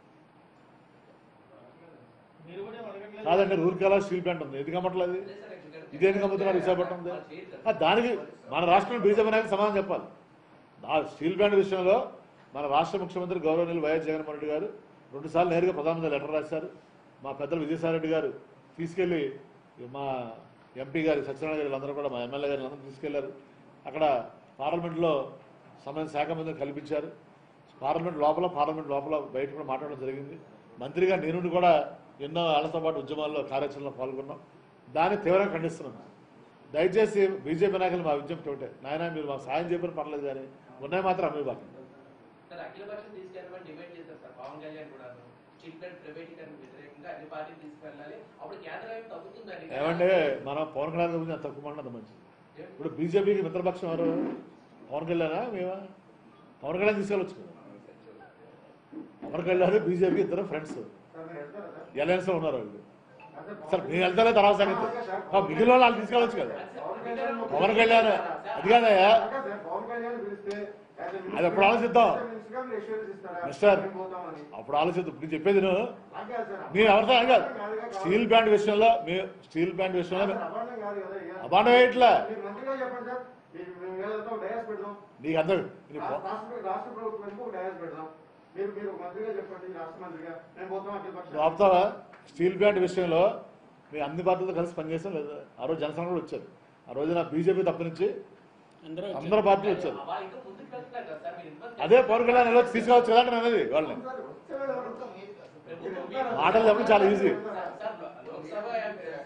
మీరు కూడా ఏం అడగట్లేదు కాదండి రూర్కేలా స్టీల్ ప్లాంట్ ఉంది ఎందుకు అమ్మట్లేదు అదే సార్ ఇక్కడ ఇది ఎందుకు అమ్ముతున్నారు విశాఖపట్నం ఉంది? వాళ్ళు చేయరు ఆ, కదా. దానికి మన రాష్ట్రం బీజేపీ నాయకులు సమాధానం చెప్పాలి ఆ స్టీల్ ప్లాంట్ విషయంలో మన రాష్ట్ర ముఖ్యమంత్రి గౌరవనీయులు వైఎస్ జగన్మోహన్ రెడ్డి గారు రెండుసార్లు నేరుగా ప్రధానమంత్రి లెటర్ రాశారు మా పెద్దలు విజయసాయి రెడ్డి గారు తీసుకెళ్లి మా ఎంపీ గారు సత్యనారాయణ గారు అందరూ కూడా మా ఎమ్మెల్యే గారు అందరూ తీసుకెళ్లారు అక్కడ పార్లమెంట్లో సమయం శాఖ మంత్రిని కల్పించారు పార్లమెంట్ లోపల పార్లమెంట్ లోపల బయట కూడా మాట్లాడడం జరిగింది మంత్రిగా నేను కూడా ఎన్నో ఏళ్లతో పాటు ఉద్యమాల్లో కార్యాచరణలో పాల్గొన్నాం దాన్ని తీవ్రంగా ఖండిస్తున్నాను దయచేసి బీజేపీ నాయకులు మా విజ్ఞప్తి ఒకటే నాయన మీరు మాకు సాయం చేయడం పర్లేదు కానీ ఉన్నాయి మాత్రం అమ్మే బాగా సార్ అఖిల పక్షం తీసుకెళ్ళమని డిమాండ్ చేశారు సార్ పవన్ కళ్యాణ్ కూడా స్టీల్ ప్లాంట్ ప్రైవేటీకరణ వ్యతిరేకంగా అన్ని పార్టీలు తీసుకెళ్ళాలి అప్పుడు కేంద్రం ఏమి తగ్గుతుందండి ఏమంటే మన పవన్ కళ్యాణ్ గురించి అంత తక్కువ మాట అంత మంచిది ఇప్పుడు బీజేపీకి మిత్రపక్షం ఎవరు పవన్ కళ్యాణా మేమా పవన్ కళ్యాణ్ తీసుకెళ్ళొచ్చు కదా పవన్ కళ్యాణ్ బీజేపీ ఇద్దరు ఫ్రెండ్స్ సార్ మీరు వెళ్తారా సార్ అలయన్స్ లో ఉన్నారు వాళ్ళు అదే సార్ మేము వెళ్తానే తర్వాత సంగతి ఆ, మిగిలిన వాళ్ళు వాళ్ళు తీసుకెళ్ళొచ్చు కదా పవన్ కళ్యాణ్ అది కాదయ్యా కాకా సార్, పవన్ కళ్యాణ్ పిలిస్తే as a minister- అది ఎప్పుడు ఆలోచిద్దాం. minister గా మీరు assurance ఇస్తారా? మిస్టర్. మేము పోతామని. అప్పుడు ఆలోచిద్దాం ఇప్పుడు చెప్పేది నువ్వు నాకు కాదు సార్. మీరు ఎవరితో కాదు కాదుగా కాదు. స్టీల్ ప్లాంట్ విషయంలో మీ స్టీల్ ప్లాంట్ విషయంలో సార్, అభాండం కాదు కదా, ఇక. అభాండం వేయట్లే. మీరు మంత్రిగా చెప్పండి సార్ మీరు మేము వెళ్తాం డయాస్ పెడదాం నీకు అందరు నీ పో- రాష్ట్ర రాష్ట్ర ప్రభుత్వానికి ఒక డయాస్ పెడదాం మీరు మీరు ఒక మంత్రిగా చెప్పండి రాష్ట్ర మంత్రిగా మేము పోతాం అఖిల నువ్వు పక్షం ఆపుతావా స్టీల్ ప్లాంట్ విషయంలో మీ అన్ని పార్టీలతో కలిసి పనిచేసాం లేదా ఆ రోజు జనసేన కూడా వచ్చారు ఆ రోజు నా బీజేపీ తప్పనిచ్చి అందరు పార్టీలు వచ్చారు వాళ్ళు ఇంకా ముందుకు వెళ్తున్నారు కదా సార్ మీరు ఇబ్బంది అదే పవన్ కళ్యాణ్ ఎలా తీసుకురావచ్చు కదా అంటే అనేది వాళ్ళని సార్, వచ్చే వేళ ఎవరు? ప్రభుత్వం మీరు మాటలు చెప్పడం చాలా easy sir, sir, Lok Sabha MP- సభ-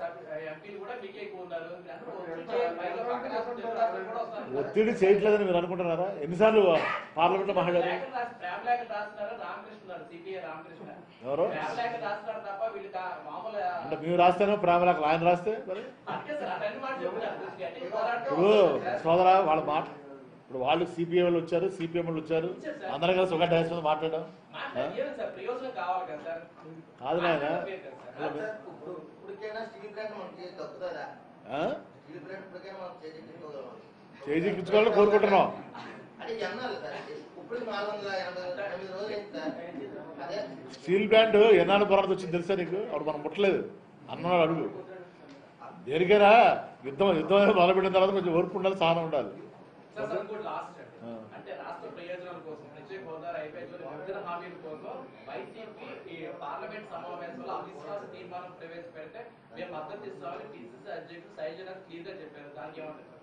ఎంపీలు కూడా మీకే ఎక్కువ ఉన్నారు అందరూ ఒత్తిడి చేయాలి. పైగా పక్క రాష్ట్రం, తెలుగు రాష్ట్రం కూడా వస్తారు. ఒత్తిడి చేయట్లేదని మీరు అనుకుంటున్నారా ఎన్నిసార్లు పార్లమెంట్లో మాట్లాడారు ప్రేమలేఖలు రాసి- ప్రేమలేఖలు రాస్తున్నారు రామకృష్ణ ఉన్నారు సిపిఐ రామకృష్ణ ఎవరు ప్రేమలేఖలు రాస్తున్నారు తప్ప వీళ్ళు కా- మామూలు అంటే మేము రాస్తేనో ప్రేమలకు ఆయన రాస్తే మరి అంతే సార్ అన్ని మాటలు చెప్తున్నారు గట్టిగా పోరాటం ఇప్పుడు వస్తుంది సార్. సోదరా వాళ్ళ మాట ఇప్పుడు వాళ్ళు సిపిఐ వాళ్ళు వచ్చారు సిపిఎం వాళ్ళు వచ్చారు అందరం కలిసి ఒక డాన్స్ మీద మాట్లాడడం మాట్లాడి ఏమి సార్ ప్రయోజనం కావాలి కదా సార్ కాదు నాయన మాట్లాడలేదు కదా సార్. సార్, ఇప్పుడు ఇప్పటికైనా స్టీల్ ప్లాంట్ మనకి తగ్గుతుందా ఆ? స్టీల్ ప్లాంట్ ఇప్పటికైనా మనం చేజిక్కించుకోగలం చేజిక్కించుకోవాలని కోరుకుంటున్నాం అంటే ఎన్నాళ్ళు సార్ ఇప్పుడు నాలుగు వందల ఎనభై ఎనిమిది రోజులు అయింది సార్ అదే స్టీల్ ప్లాంట్ ఎన్నాళ్ళు పోరాటం వచ్చింది తెలుసా నీకు అప్పుడు మనం ముట్టలేదు అన్నాడు అడుగు దేనికైనా యుద్ధం యుద్ధం అనేది మొదలుపెట్టిన తర్వాత కొంచెం ఓర్పు ఉండాలి సహనం ఉండాలి సార్ సార్ ఇంకోటి లాస్ట్ అండి ఆ. అంటే రాష్ట్ర ప్రయోజనాల కోసం ప్రత్యేక హోదా రైల్వేలో విభజన హామీల కోసం వైసీపీ ఈ పార్లమెంట్ సమావేశంలో అవిశ్వాస తీర్మానం ప్రవేశపెడితే మేము మద్దతు ఇస్తామని పిసిసి అధ్యక్షుడు సైజన క్లియర్ గా చెప్పారు దానికి ఏమంటారు సార్?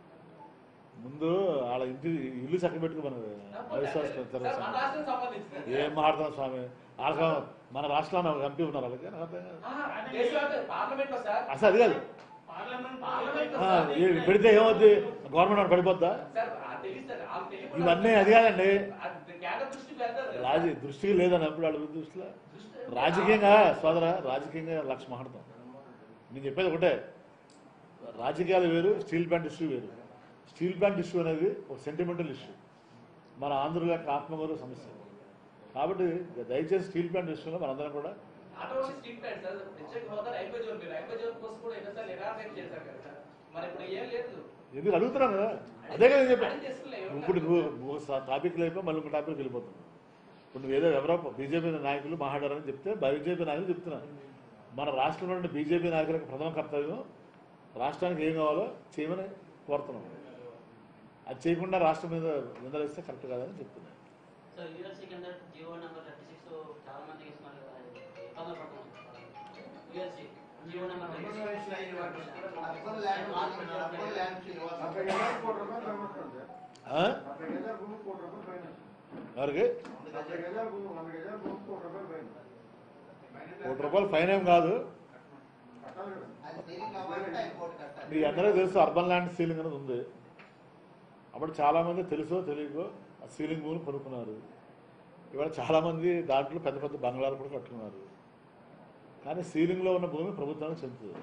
ముందు వాళ్ళ ఇంటి ఇల్లు చక్కబెట్టుకోమని అవిశ్వాస సార్, మన రాష్ట్రం సంబంధించింది ఏం మాట్లాడుతున్నాం స్వామి వాళ్ళకి మన రాష్ట్రంలో ఒక ఎంపీ ఉన్నారు వాళ్ళకి నాకు అర్థం కాదు. ఆహా, దేశవ్యాప్త పార్లమెంట్ లో సార్ అసలు అది కాదు పార్లమెంట్ పార్లమెంట్ లో ఆ, సార్ ఏ- పెడితే ఏమవుద్ది గవర్నమెంట్ వాడు పడిపోద్దా సార్ ఆ తెలియదు సార్ ఆ తెలియకుండా- ఇవన్నీ అది కాదండి అది కేంద్ర దృష్టికి వెళ్తారు కదా. రాజీ దృష్టికి లేదని అప్పుడు వాళ్ళ దృష్టిలో దృష్టి- రాజకీయంగా సోదర రాజకీయంగా లక్ష మాట్లాడతాం నేను చెప్పేది ఒకటే రాజకీయాలు వేరు స్టీల్ ప్లాంట్ ఇష్యూ వేరు స్టీల్ ప్లాంట్ ఇష్యూ అనేది ఒక సెంటిమెంటల్ ఇష్యూ మన ఆంధ్రుల యొక్క ఆత్మగౌరవ సమస్య కాబట్టి దయచేసి స్టీల్ ప్లాంట్ ఇష్యూలో మనందరం కూడా not only steel plant sir ప్రత్యేక హోదా రైల్వే జోన్ మీరు రైల్వే జోన్ కోసం కూడా ఎన్నోసార్లు నిరాకరణ చేశారు కదా సార్ మరి ఇప్పుడు ఏం లేదు ఎందుకు అడుగుతున్నాను కదా అదే కదా నేను చెప్పాను అడిగి తెలుసులే, ఏమన్నా? ఇప్పుడు నువ్వు నువ్వు టాపిక్ అయిపోయి మళ్ళీ ఇంకో టాపిక్ వెళ్ళిపోతున్నావు ఇప్పుడు నువ్వు ఏదో ఎవరో బీజేపీ నాయకులు మాట్లాడారని చెప్తే బీజేపీ నాయకులు చెప్తున్నాను మన రాష్ట్రంలో ఉండే బీజేపీ నాయకులకు ప్రథమ కర్తవ్యం రాష్ట్రానికి ఏం కావాలో చేయమని కోరుతున్నాం అది చేయకుండా రాష్ట్రం మీద నిందలేస్తే కరెక్ట్ కాదని చెప్తున్నాను సో యూఎల్సీ కింద జియో నెంబర్ థర్టీ సిక్స్ చాలా మందికి ఇస్తున్నారు కదా అది ఇబ్బందులు పడుతున్నారు ULC GO number thirty urban land urban land Srinivas డెబ్బై గజాలు కోటి రూపాయలు ఫైన్ వస్తుంది సార్ ఆ? డెబ్బై గజాల భూమి కోటి రూపాయలు ఫైన్ వస్తుంది. ఎవరికి డెబ్బై గజాల భూమి వంద గజాల భూమి కోటి రూపాయలు ఫైన్ కోటి రూపాయలు ఫైన్ ఏం కాదు కట్టాలి కదా అది సీలింగ్ కావాలంటే ఆయన కోటి కట్టాలి మీ అందరికీ తెలుసు అర్బన్ ల్యాండ్ సీలింగ్ అనేది ఉంది అప్పుడు చాలామంది తెలుసో తెలియకో ఆ సీలింగ్ భూములు కొనుక్కున్నారు ఇవాళ చాలామంది దాంట్లో పెద్ద పెద్ద బంగ్లాలు కూడా కట్టుకున్నారు కానీ సీలింగ్లో ఉన్న భూమి ప్రభుత్వానికి చెందుతుంది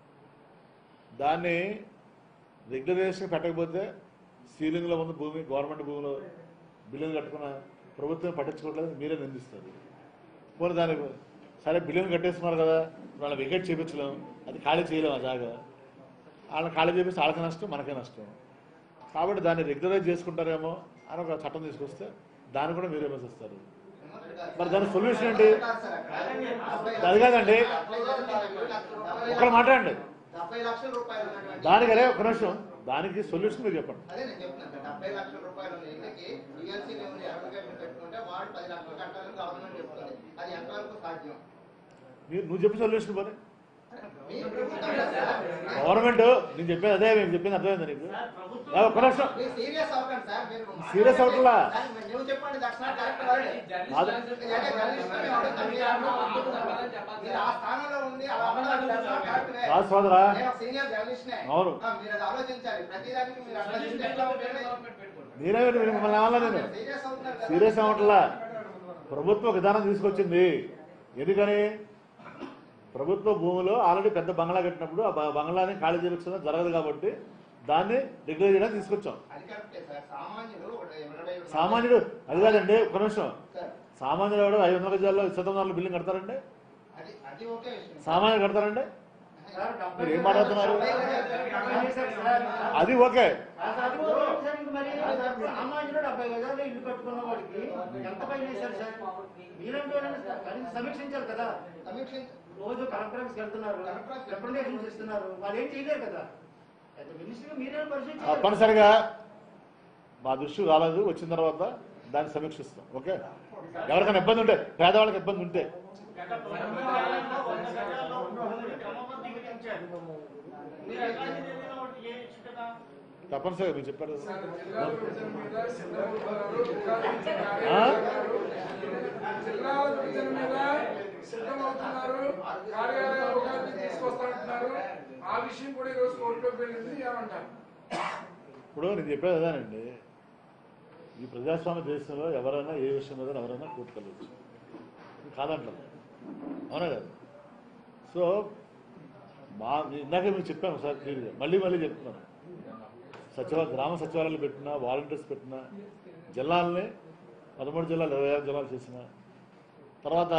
దాన్ని రెగ్యులరేషన్ పెట్టకపోతే సీలింగ్లో ఉన్న భూమి గవర్నమెంట్ భూమిలో బిల్లులు కట్టుకున్న ప్రభుత్వం పట్టించుకోవట్లేదు మీరే నిందిస్తారు పోనీ దాని సరే బిల్లులు కట్టేస్తున్నారు కదా వాళ్ళ వికెట్ చేపించలేం అది ఖాళీ చేయలేం ఆ జాగా వాళ్ళని ఖాళీ చేపిస్తే వాళ్ళకి నష్టం మనకే నష్టం కాబట్టి దాన్ని రెగ్యులరైజ్ చేసుకుంటారేమో అని ఒక చట్టం తీసుకొస్తే దాన్ని కూడా మీరే విమర్శిస్తారు మరి దాని సొల్యూషన్ ఏంటి అది కాదండి ఒకరు మాట్లాడండి డెబ్బై లక్షల రూపాయలు ఉన్నటువంటి- దానికి అదే ఒక నిమిషం దానికి సొల్యూషన్ మీరు చెప్పండి అదే నేను చెప్తున్నాను సార్, డెబ్బై లక్షల రూపాయలు ఉన్న ఇళ్ళకి యుఎల్సీ లెవెల్ అప్లికేషన్ పెట్టుకుంటే వాడు పది లక్షలు కట్టాలని గవర్నమెంట్ చెప్తుంది అది ఎంతవరకు సాధ్యం మీరు నువ్వు చెప్పి సొల్యూషన్ పోనీ మీ ప్రభుత్వం కదా సార్. గవర్నమెంట్ నేను చెప్పేది అదే నేను చెప్పింది అర్థమైంది నీకు సార్ ఏ, ప్రభుత్వం ఒక్క నిమిషం మీరు సీరియస్ అవ్వకండి సార్ మీరు Serious అవ్వట్లా. దాన్ని మరి నువ్వు చెప్పండి దక్షిణ కరెక్ట్ వర్డ్ ఈ జర్నలిస్ట్ అది- ఆన్సర్ అంటే జర్నలిస్ట్ మేము అడుగుతాం, మీరు అడుగుతాం. సమాధానం చెప్పాలి మీరు ఆ స్థానంలో ఉండి అలా అవ్వడం దక్షిణ కరెక్ట్ వే. రాజు సోదరా నేను ఒక సీనియర్ జర్నలిస్ట్నే అవును. ఆ, మీరు అది ఆలోచించాలి ప్రతిదానికి మీరు అట్లా సొల్యూషన్ చేస్తే ఎట్లా ఎట్లా ఉంటుంది? గవర్నమెంట్ పెట్టుకుంటారు నేనే మిమ్మల్ని ఏమన్నా నేను సీరియస్ అవుతున్నారు కదా. సీరియస్ అవ్వట్లా ప్రభుత్వం ఒక విధానం తీసుకొచ్చింది ఎందుకని ప్రభుత్వ భూమిలో ఆల్రెడీ పెద్ద బంగ్లా కట్టినప్పుడు ఆ బ- బంగ్లాని ఖాళీ చేయించడం జరగదు కాబట్టి దాన్ని రెగ్యులర్ చేయడానికి తీసుకొచ్చాం అది కరెక్టే సార్ సామాన్యుడు ఒక ఇరవై సామాన్యుడు అది కాదండి ఒక నిమిషం సార్ సామాన్యుడు ఎవడు ఐదు వందల గజాల్లో శతం వందల బిల్డింగ్ కడతారండి అది అది ఓకే విషయం సామాన్యుడు కడతారండి సార్ డెబ్బై మీరు ఏం మాట్లాడుతున్నారు? డెబ్బై చేశారు సార్. అది ఓకే మరి సామాన్యుడు డెబ్బై గజాలు ఇల్లు కట్టుకున్న వాడికి ఎంత పైన వేశారు సార్ మీరంటే కనీసం సమీక్షించారు కదా సమీక్షించ రోజు కలెక్టర్స్ వెళ్తున్నారు రిప్రజెంటేషన్స్ ఇస్తున్నారు వాళ్ళు ఏం చేయలేరు కదా మినిస్టర్ మీరే పరిశీలించారు తప్పనిసరిగా మా దృష్టి రాలేదు వచ్చిన తర్వాత దాన్ని సమీక్షిస్తాం ఓకే ఎవరికైనా ఇబ్బంది ఉంటే పేదవాళ్ళకి ఇబ్బంది ఉంటే గత ప్రభుత్వాలలో వంద గజాల్లో భూమిని క్రమబద్ధీకరించారు మీరు ఎట్లాంటి ఏదైనా ఒకటి చేయొచ్చు కదా తప్పనిసరిగా మీరు చెప్పారు జిల్లాల విభజన మీద చంద్రబాబు గారు వికాస్ ఆ? జిల్లాల విభజన మీద సిద్ధమవుతున్నారు కార్యాలయ ఉగాది తీసుకొస్తానంటున్నారు విషయం కూడా ఈరోజు కోర్టులోకి వెళ్ళింది ఏమంటారు ఇప్పుడు నేను చెప్పేది అదేనండి ఈ ప్రజాస్వామ్య దేశంలో ఎవరైనా ఏ విషయం మీద ఎవరైనా కోర్టుకెళ్ళచ్చు ఇది కాదంటారు అవునా కదా సో మా ఇందాకే మీకు చెప్పాను సార్ క్లియర్గా మళ్ళీ మళ్ళీ చెప్తున్నాను సచివ గ్రామ సచివాలయాలు పెట్టినా వాలంటీర్స్ పెట్టినా జిల్లాలని పదమూడు జిల్లాలు ఇరవై ఆరు జిల్లాలు చేసిన తర్వాత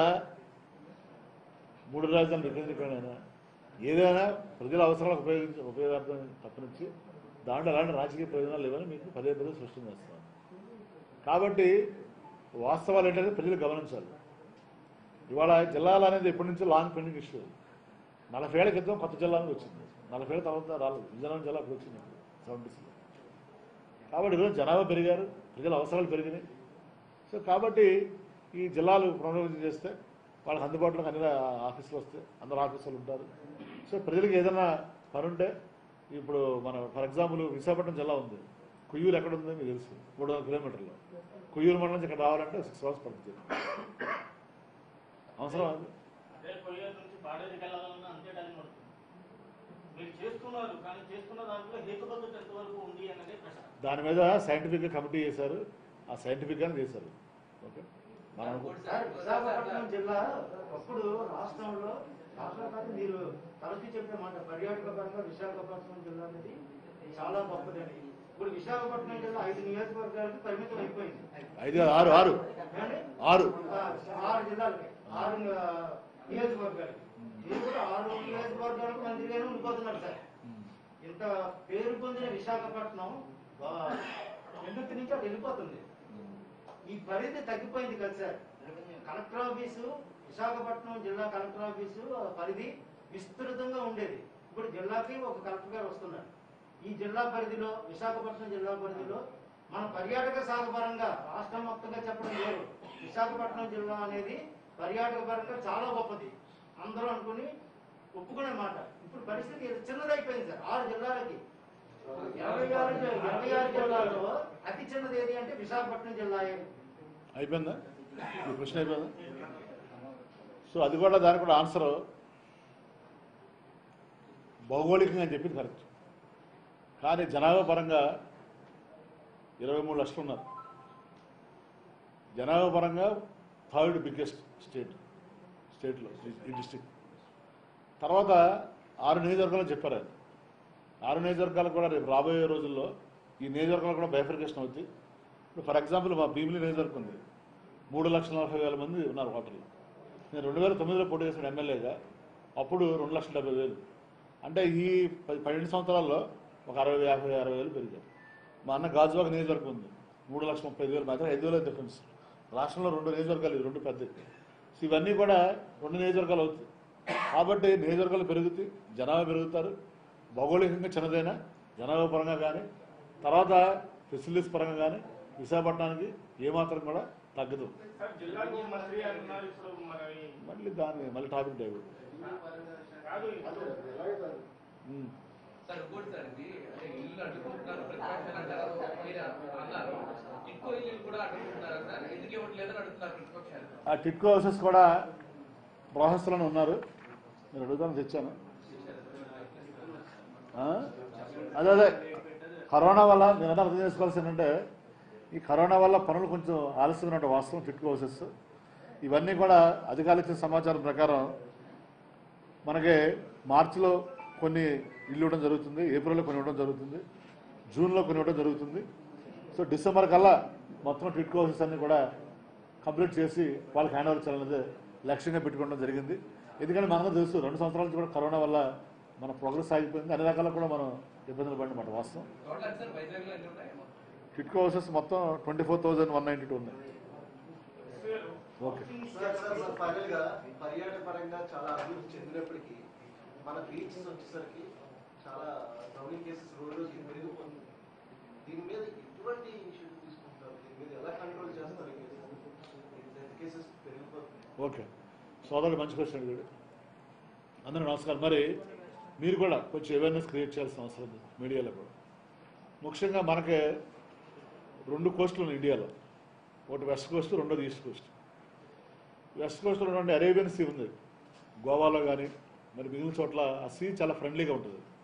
మూడు రాజధానులు వికేంద్రీకరణ ఏదైనా ప్రజల అవసరాలకు ఉపయోగించి ఉపయోగార్థం తప్పనించి దాంట్లో ఎలాంటి రాజకీయ ప్రయోజనాలు లేవని మీకు పదే పదే స్పష్టం చేస్తాను కాబట్టి వాస్తవాలు ఏంటంటే ప్రజలు గమనించాలి ఇవాళ జిల్లాలు అనేది ఎప్పటి నుంచో లాంగ్ పెండింగ్ ఇష్యూ నలభై ఏళ్ల క్రితం కొత్త జిల్లానికి వచ్చింది నలభై ఏళ్ళ తర్వాత రాలేదు విజయనగరం జిల్లా అప్పుడు వచ్చింది సెవెంటీస్లో కాబట్టి ఈరోజు జనాభా పెరిగారు ప్రజల అవసరాలు పెరిగినాయి సో కాబట్టి ఈ జిల్లాలు పునర్విభజన చేస్తే వాళ్ళకి అందుబాటులో అన్ని ఆఫీసులు వస్తాయి అందరు ఆఫీసులు ఉంటారు సో ప్రజలకు ఏదైనా పని ఉంటే ఇప్పుడు మన ఫర్ ఎగ్జాంపుల్ విశాఖపట్నం జిల్లా ఉంది కుయ్యూరు ఎక్కడ ఉందో మీకు తెలుసు మూడు వందల కిలోమీటర్లు కుయ్యూరు మండలం నుంచి ఇక్కడ రావాలంటే సిక్స్ అవర్స్ పడుతుంది అవసరం అది అదే కొయ్యేరు నుంచి బాడేరికి వెళ్ళాలన్నా అంతే టైం పడుతుంది మీరు చేస్తున్నారు కానీ చేస్తున్న దాంట్లో హేతుబద్ధత ఎంతవరకు ఉంది అన్నదే ప్రశ్న దాని మీద సైంటిఫిక్ కమిటీ చేశారు ఆ సైంటిఫిక్ గానే చేశారు ఓకే మనం అనుకో- సార్ విశాఖపట్నం జిల్లా అప్పుడు రాష్ట్రంలో రాష్ట్రం కాదు మీరు తరచూ చెప్పే మాట పర్యాటక పరంగా విశాఖపట్నం జిల్లా అనేది చాలా గొప్పదని ఇప్పుడు విశాఖపట్నం జిల్లా ఐదు నియోజకవర్గాలకు పరిమితం అయిపోయింది ఐదు కాదు, ఆరు ఆరు ఏమండి? ఆరు ఆ, ఆరు జిల్లాలకి ఆరు ఆ, నియోజకవర్గాలకి మీరు కూడా ఆరు నియోజకవర్గాలకు మంత్రిగానే ఉండిపోతున్నారు సార్ ఇంత పేరు పొందిన విశాఖపట్నం ఆ, విముక్తి నుంచి అటు వెళ్ళిపోతుంది ఈ పరిధి తగ్గిపోయింది కదా సార్ కలెక్టర్ ఆఫీసు విశాఖపట్నం జిల్లా కలెక్టర్ ఆఫీసు ఆ పరిధి విస్తృతంగా ఉండేది ఇప్పుడు జిల్లాకి ఒక కలెక్టర్ గారు వస్తున్నారు ఈ జిల్లా పరిధిలో విశాఖపట్నం జిల్లా పరిధిలో మన పర్యాటక శాఖ పరంగా రాష్ట్రం మొత్తంగా చెప్పడం వేరు విశాఖపట్నం జిల్లా అనేది పర్యాటక పరంగా చాలా గొప్పది అందరూ అనుకుని ఒప్పుకునే మాట ఇప్పుడు పరిస్థితి ఇది చిన్నదైపోయింది సార్ ఆరు జిల్లాలకి ఇరవై ఆరు జి- ఇరవై ఆరు జిల్లాల్లో అతి చిన్నది ఏది అంటే విశాఖపట్నం జిల్లా అయిపోయిందా ఈ క్వశ్చన్ అయిపోయిందా సో అది కూడా దానికి కూడా ఆన్సర్ భౌగోళికంగా అని చెప్పింది కరెక్ట్ కానీ జనాభా పరంగా ఇరవై మూడు లక్షలు ఉన్నారు జనాభా పరంగా థర్డ్ బిగ్గెస్ట్ స్టేట్ స్టేట్లో ఈ డిస్టిక్ తర్వాత ఆరు నియోజకవర్గాలు చెప్పారు ఆయన ఆరు నియోజకవర్గాలు కూడా రేపు రాబోయే రోజుల్లో ఈ నియోజకవర్గాలు కూడా బైఫర్కేషన్ అవుతాయి ఇప్పుడు ఫర్ ఎగ్జాంపుల్ మా భీమిలి నియోజకవర్గం ఉంది మూడు లక్షల నలభై వేల మంది ఉన్నారు ఓటర్లు నేను రెండు వేల తొమ్మిదిలో పోటీ చేసిన ఎమ్మెల్యేగా అప్పుడు రెండు లక్షల డెబ్బై వేలు అంటే ఈ పది పన్నెండు సంవత్సరాల్లో ఒక అరవై యాభై అరవై వేలు పెరిగారు మా అన్న గాజువాక నియోజకవర్గం ఉంది మూడు లక్షల ముప్పై ఐదు వేలు మాత్రం ఐదు వేల డిఫరెన్స్ రాష్ట్రంలో రెండు నియోజకవర్గాలు ఇవి, రెండు పెద్ద సో ఇవన్నీ కూడా రెండు నియోజకవర్గాలు అవుతాయి కాబట్టి నియోజకవర్గాలు పెరుగుతాయి జనాభా పెరుగుతారు భౌగోళికంగా చిన్నదైనా జనాభా పరంగా కానీ తర్వాత ఫెసిలిటీస్ పరంగా కానీ విశాఖపట్నానికి ఏమాత్రం కూడా తగ్గదు సార్ జిల్లాకు మంత్రి అంటున్నారు ఇప్పుడు మరి మళ్ళీ దాన్ని మళ్ళీ టాపిక్ డైవర్ట్ కాదు ఇప్పుడు ఉమ్. సార్ ఇంకోటి సార్ ఇది అంటే ఇల్లు అడ్డుకుంటున్నారు ప్రతిపక్షాలు అంటారు మీరు అన్నారు ఇంకో ఇల్లు కూడా అడ్డుకుంటున్నారా సార్ ఎందుకు ఇవ్వట్లేదని అడుగుతున్నారు ప్రతిపక్షాలు ఆ టిట్కో హౌసెస్ కూడా ప్రాసెస్లోనే ఉన్నారు నేను అడుగుతాను తెచ్చాను ఆ? అదే అదే కరోనా వల్ల నేను అర్థం చేసుకోవాల్సి ఏంటంటే ఈ కరోనా వల్ల పనులు కొంచెం ఆలస్యమైనట్టు వాస్తవం టిట్కో హౌసెస్ ఇవన్నీ కూడా అధికారిక సమాచారం ప్రకారం మనకి మార్చిలో కొన్ని ఇల్లు ఇవ్వడం జరుగుతుంది ఏప్రిల్లో కొన్ని ఇవ్వడం జరుగుతుంది జూన్లో కొన్ని ఇవ్వడం జరుగుతుంది సో డిసెంబర్ కల్లా మొత్తం టిట్కో హౌసెస్ అన్ని కూడా కంప్లీట్ చేసి వాళ్ళకి హ్యాండ్ ఓవర్ చేయాలనేది లక్ష్యంగా పెట్టుకోవడం జరిగింది ఎందుకంటే మనకు తెలుసు రెండు సంవత్సరాల నుంచి కూడా కరోనా వల్ల మన ప్రోగ్రెస్ ఆగిపోయింది అన్ని రకాల కూడా మనం ఇబ్బందులు పడినమాట వాస్తవం టోటల్ సార్ వైజాగ్లో ఎన్ని ఉన్నాయి టిట్కో హౌసెస్ మొత్తం twenty four thousand one ninety two ఉన్నాయి okay sir sir sir final గా పర్యాటక పరంగా చాలా అభివృద్ధి చెందినప్పటికీ మన బీచెస్ వచ్చేసరికి చాలా రౌడింగ్ కేసెస్ రోజు రోజుకి పెరిగిపోతుంది దీని మీద ఎటువంటి ఇనిషియేటివ్ తీసుకుంటారు దీని మీద ఎలా కంట్రోల్ చేస్తారు కేసెస్ పెరిగిపోతుంది ఓకే సోదరుడు మంచి క్వశ్చన్ అడిగాడు అందరూ నమస్కారం మరి మీరు కూడా కొంచెం అవేర్నెస్ క్రియేట్ చేయాల్సిన అవసరం ఉంది మీడియాలో కూడా ముఖ్యంగా మనకి రెండు కోస్టులు ఉన్నాయి ఇండియాలో ఒకటి వెస్ట్ కోస్ట్ రెండోది ఈస్ట్ కోస్ట్ వెస్ట్ కోస్ట్లో ఉన్నటువంటి అరేబియన్ సీ ఉంది గోవాలో కానీ మరి మిగిలిన చోట్ల ఆ సీ చాలా ఫ్రెండ్లీగా ఉంటుంది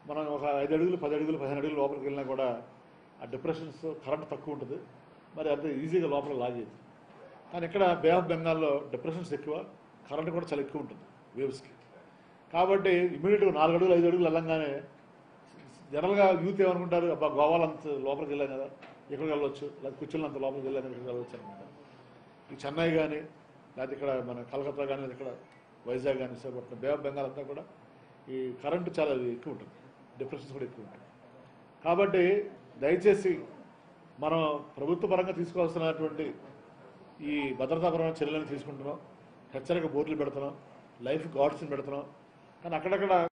మనం ఒక ఐదు అడుగులు పది అడుగులు పదిహేను అడుగులు లోపలికి వెళ్ళినా కూడా ఆ డిప్రెషన్స్ కరెంట్ తక్కువ ఉంటుంది మరి అంత ఈజీగా లోపల లాగేది కానీ ఇక్కడ బే ఆఫ్ బెంగాల్లో డిప్రెషన్స్ ఎక్కువ కరెంట్ కూడా చాలా ఎక్కువ ఉంటుంది వేవ్స్కి కాబట్టి ఇమీడియట్గా నాలుగు అడుగులు ఐదు అడుగులు వెళ్ళంగానే జనరల్గా యూత్ ఏమనుకుంటారు అబ్బా గోవాలో అంత లోపలికి వెళ్ళాం కదా ఎక్కడికి వెళ్ళొచ్చు లేదా కుర్చీలో అంత లోపలికి వెళ్ళాం కదా ఇక్కడికి వెళ్ళవచ్చు అనుకుంటారు ఈ చెన్నై కానీ లేకపోతే ఇక్కడ మన కలకత్తా కానీ లేదా ఇక్కడ వైజాగ్ కానీ విశాఖపట్నం బే ఆఫ్ బెంగాల్ అంతా కూడా ఈ కరెంటు చాలా ఎక్కువ ఉంటుంది డిఫరెన్సెస్ కూడా ఎక్కువ ఉంటాయి కాబట్టి దయచేసి మనం ప్రభుత్వ పరంగా తీసుకోవాల్సినటువంటి ఈ భద్రతాపరమైన చర్యలను తీసుకుంటున్నాం హెచ్చరిక బోర్డులు పెడుతున్నాం లైఫ్ గార్డ్స్ని పెడుతున్నాం కానీ అక్కడక్కడ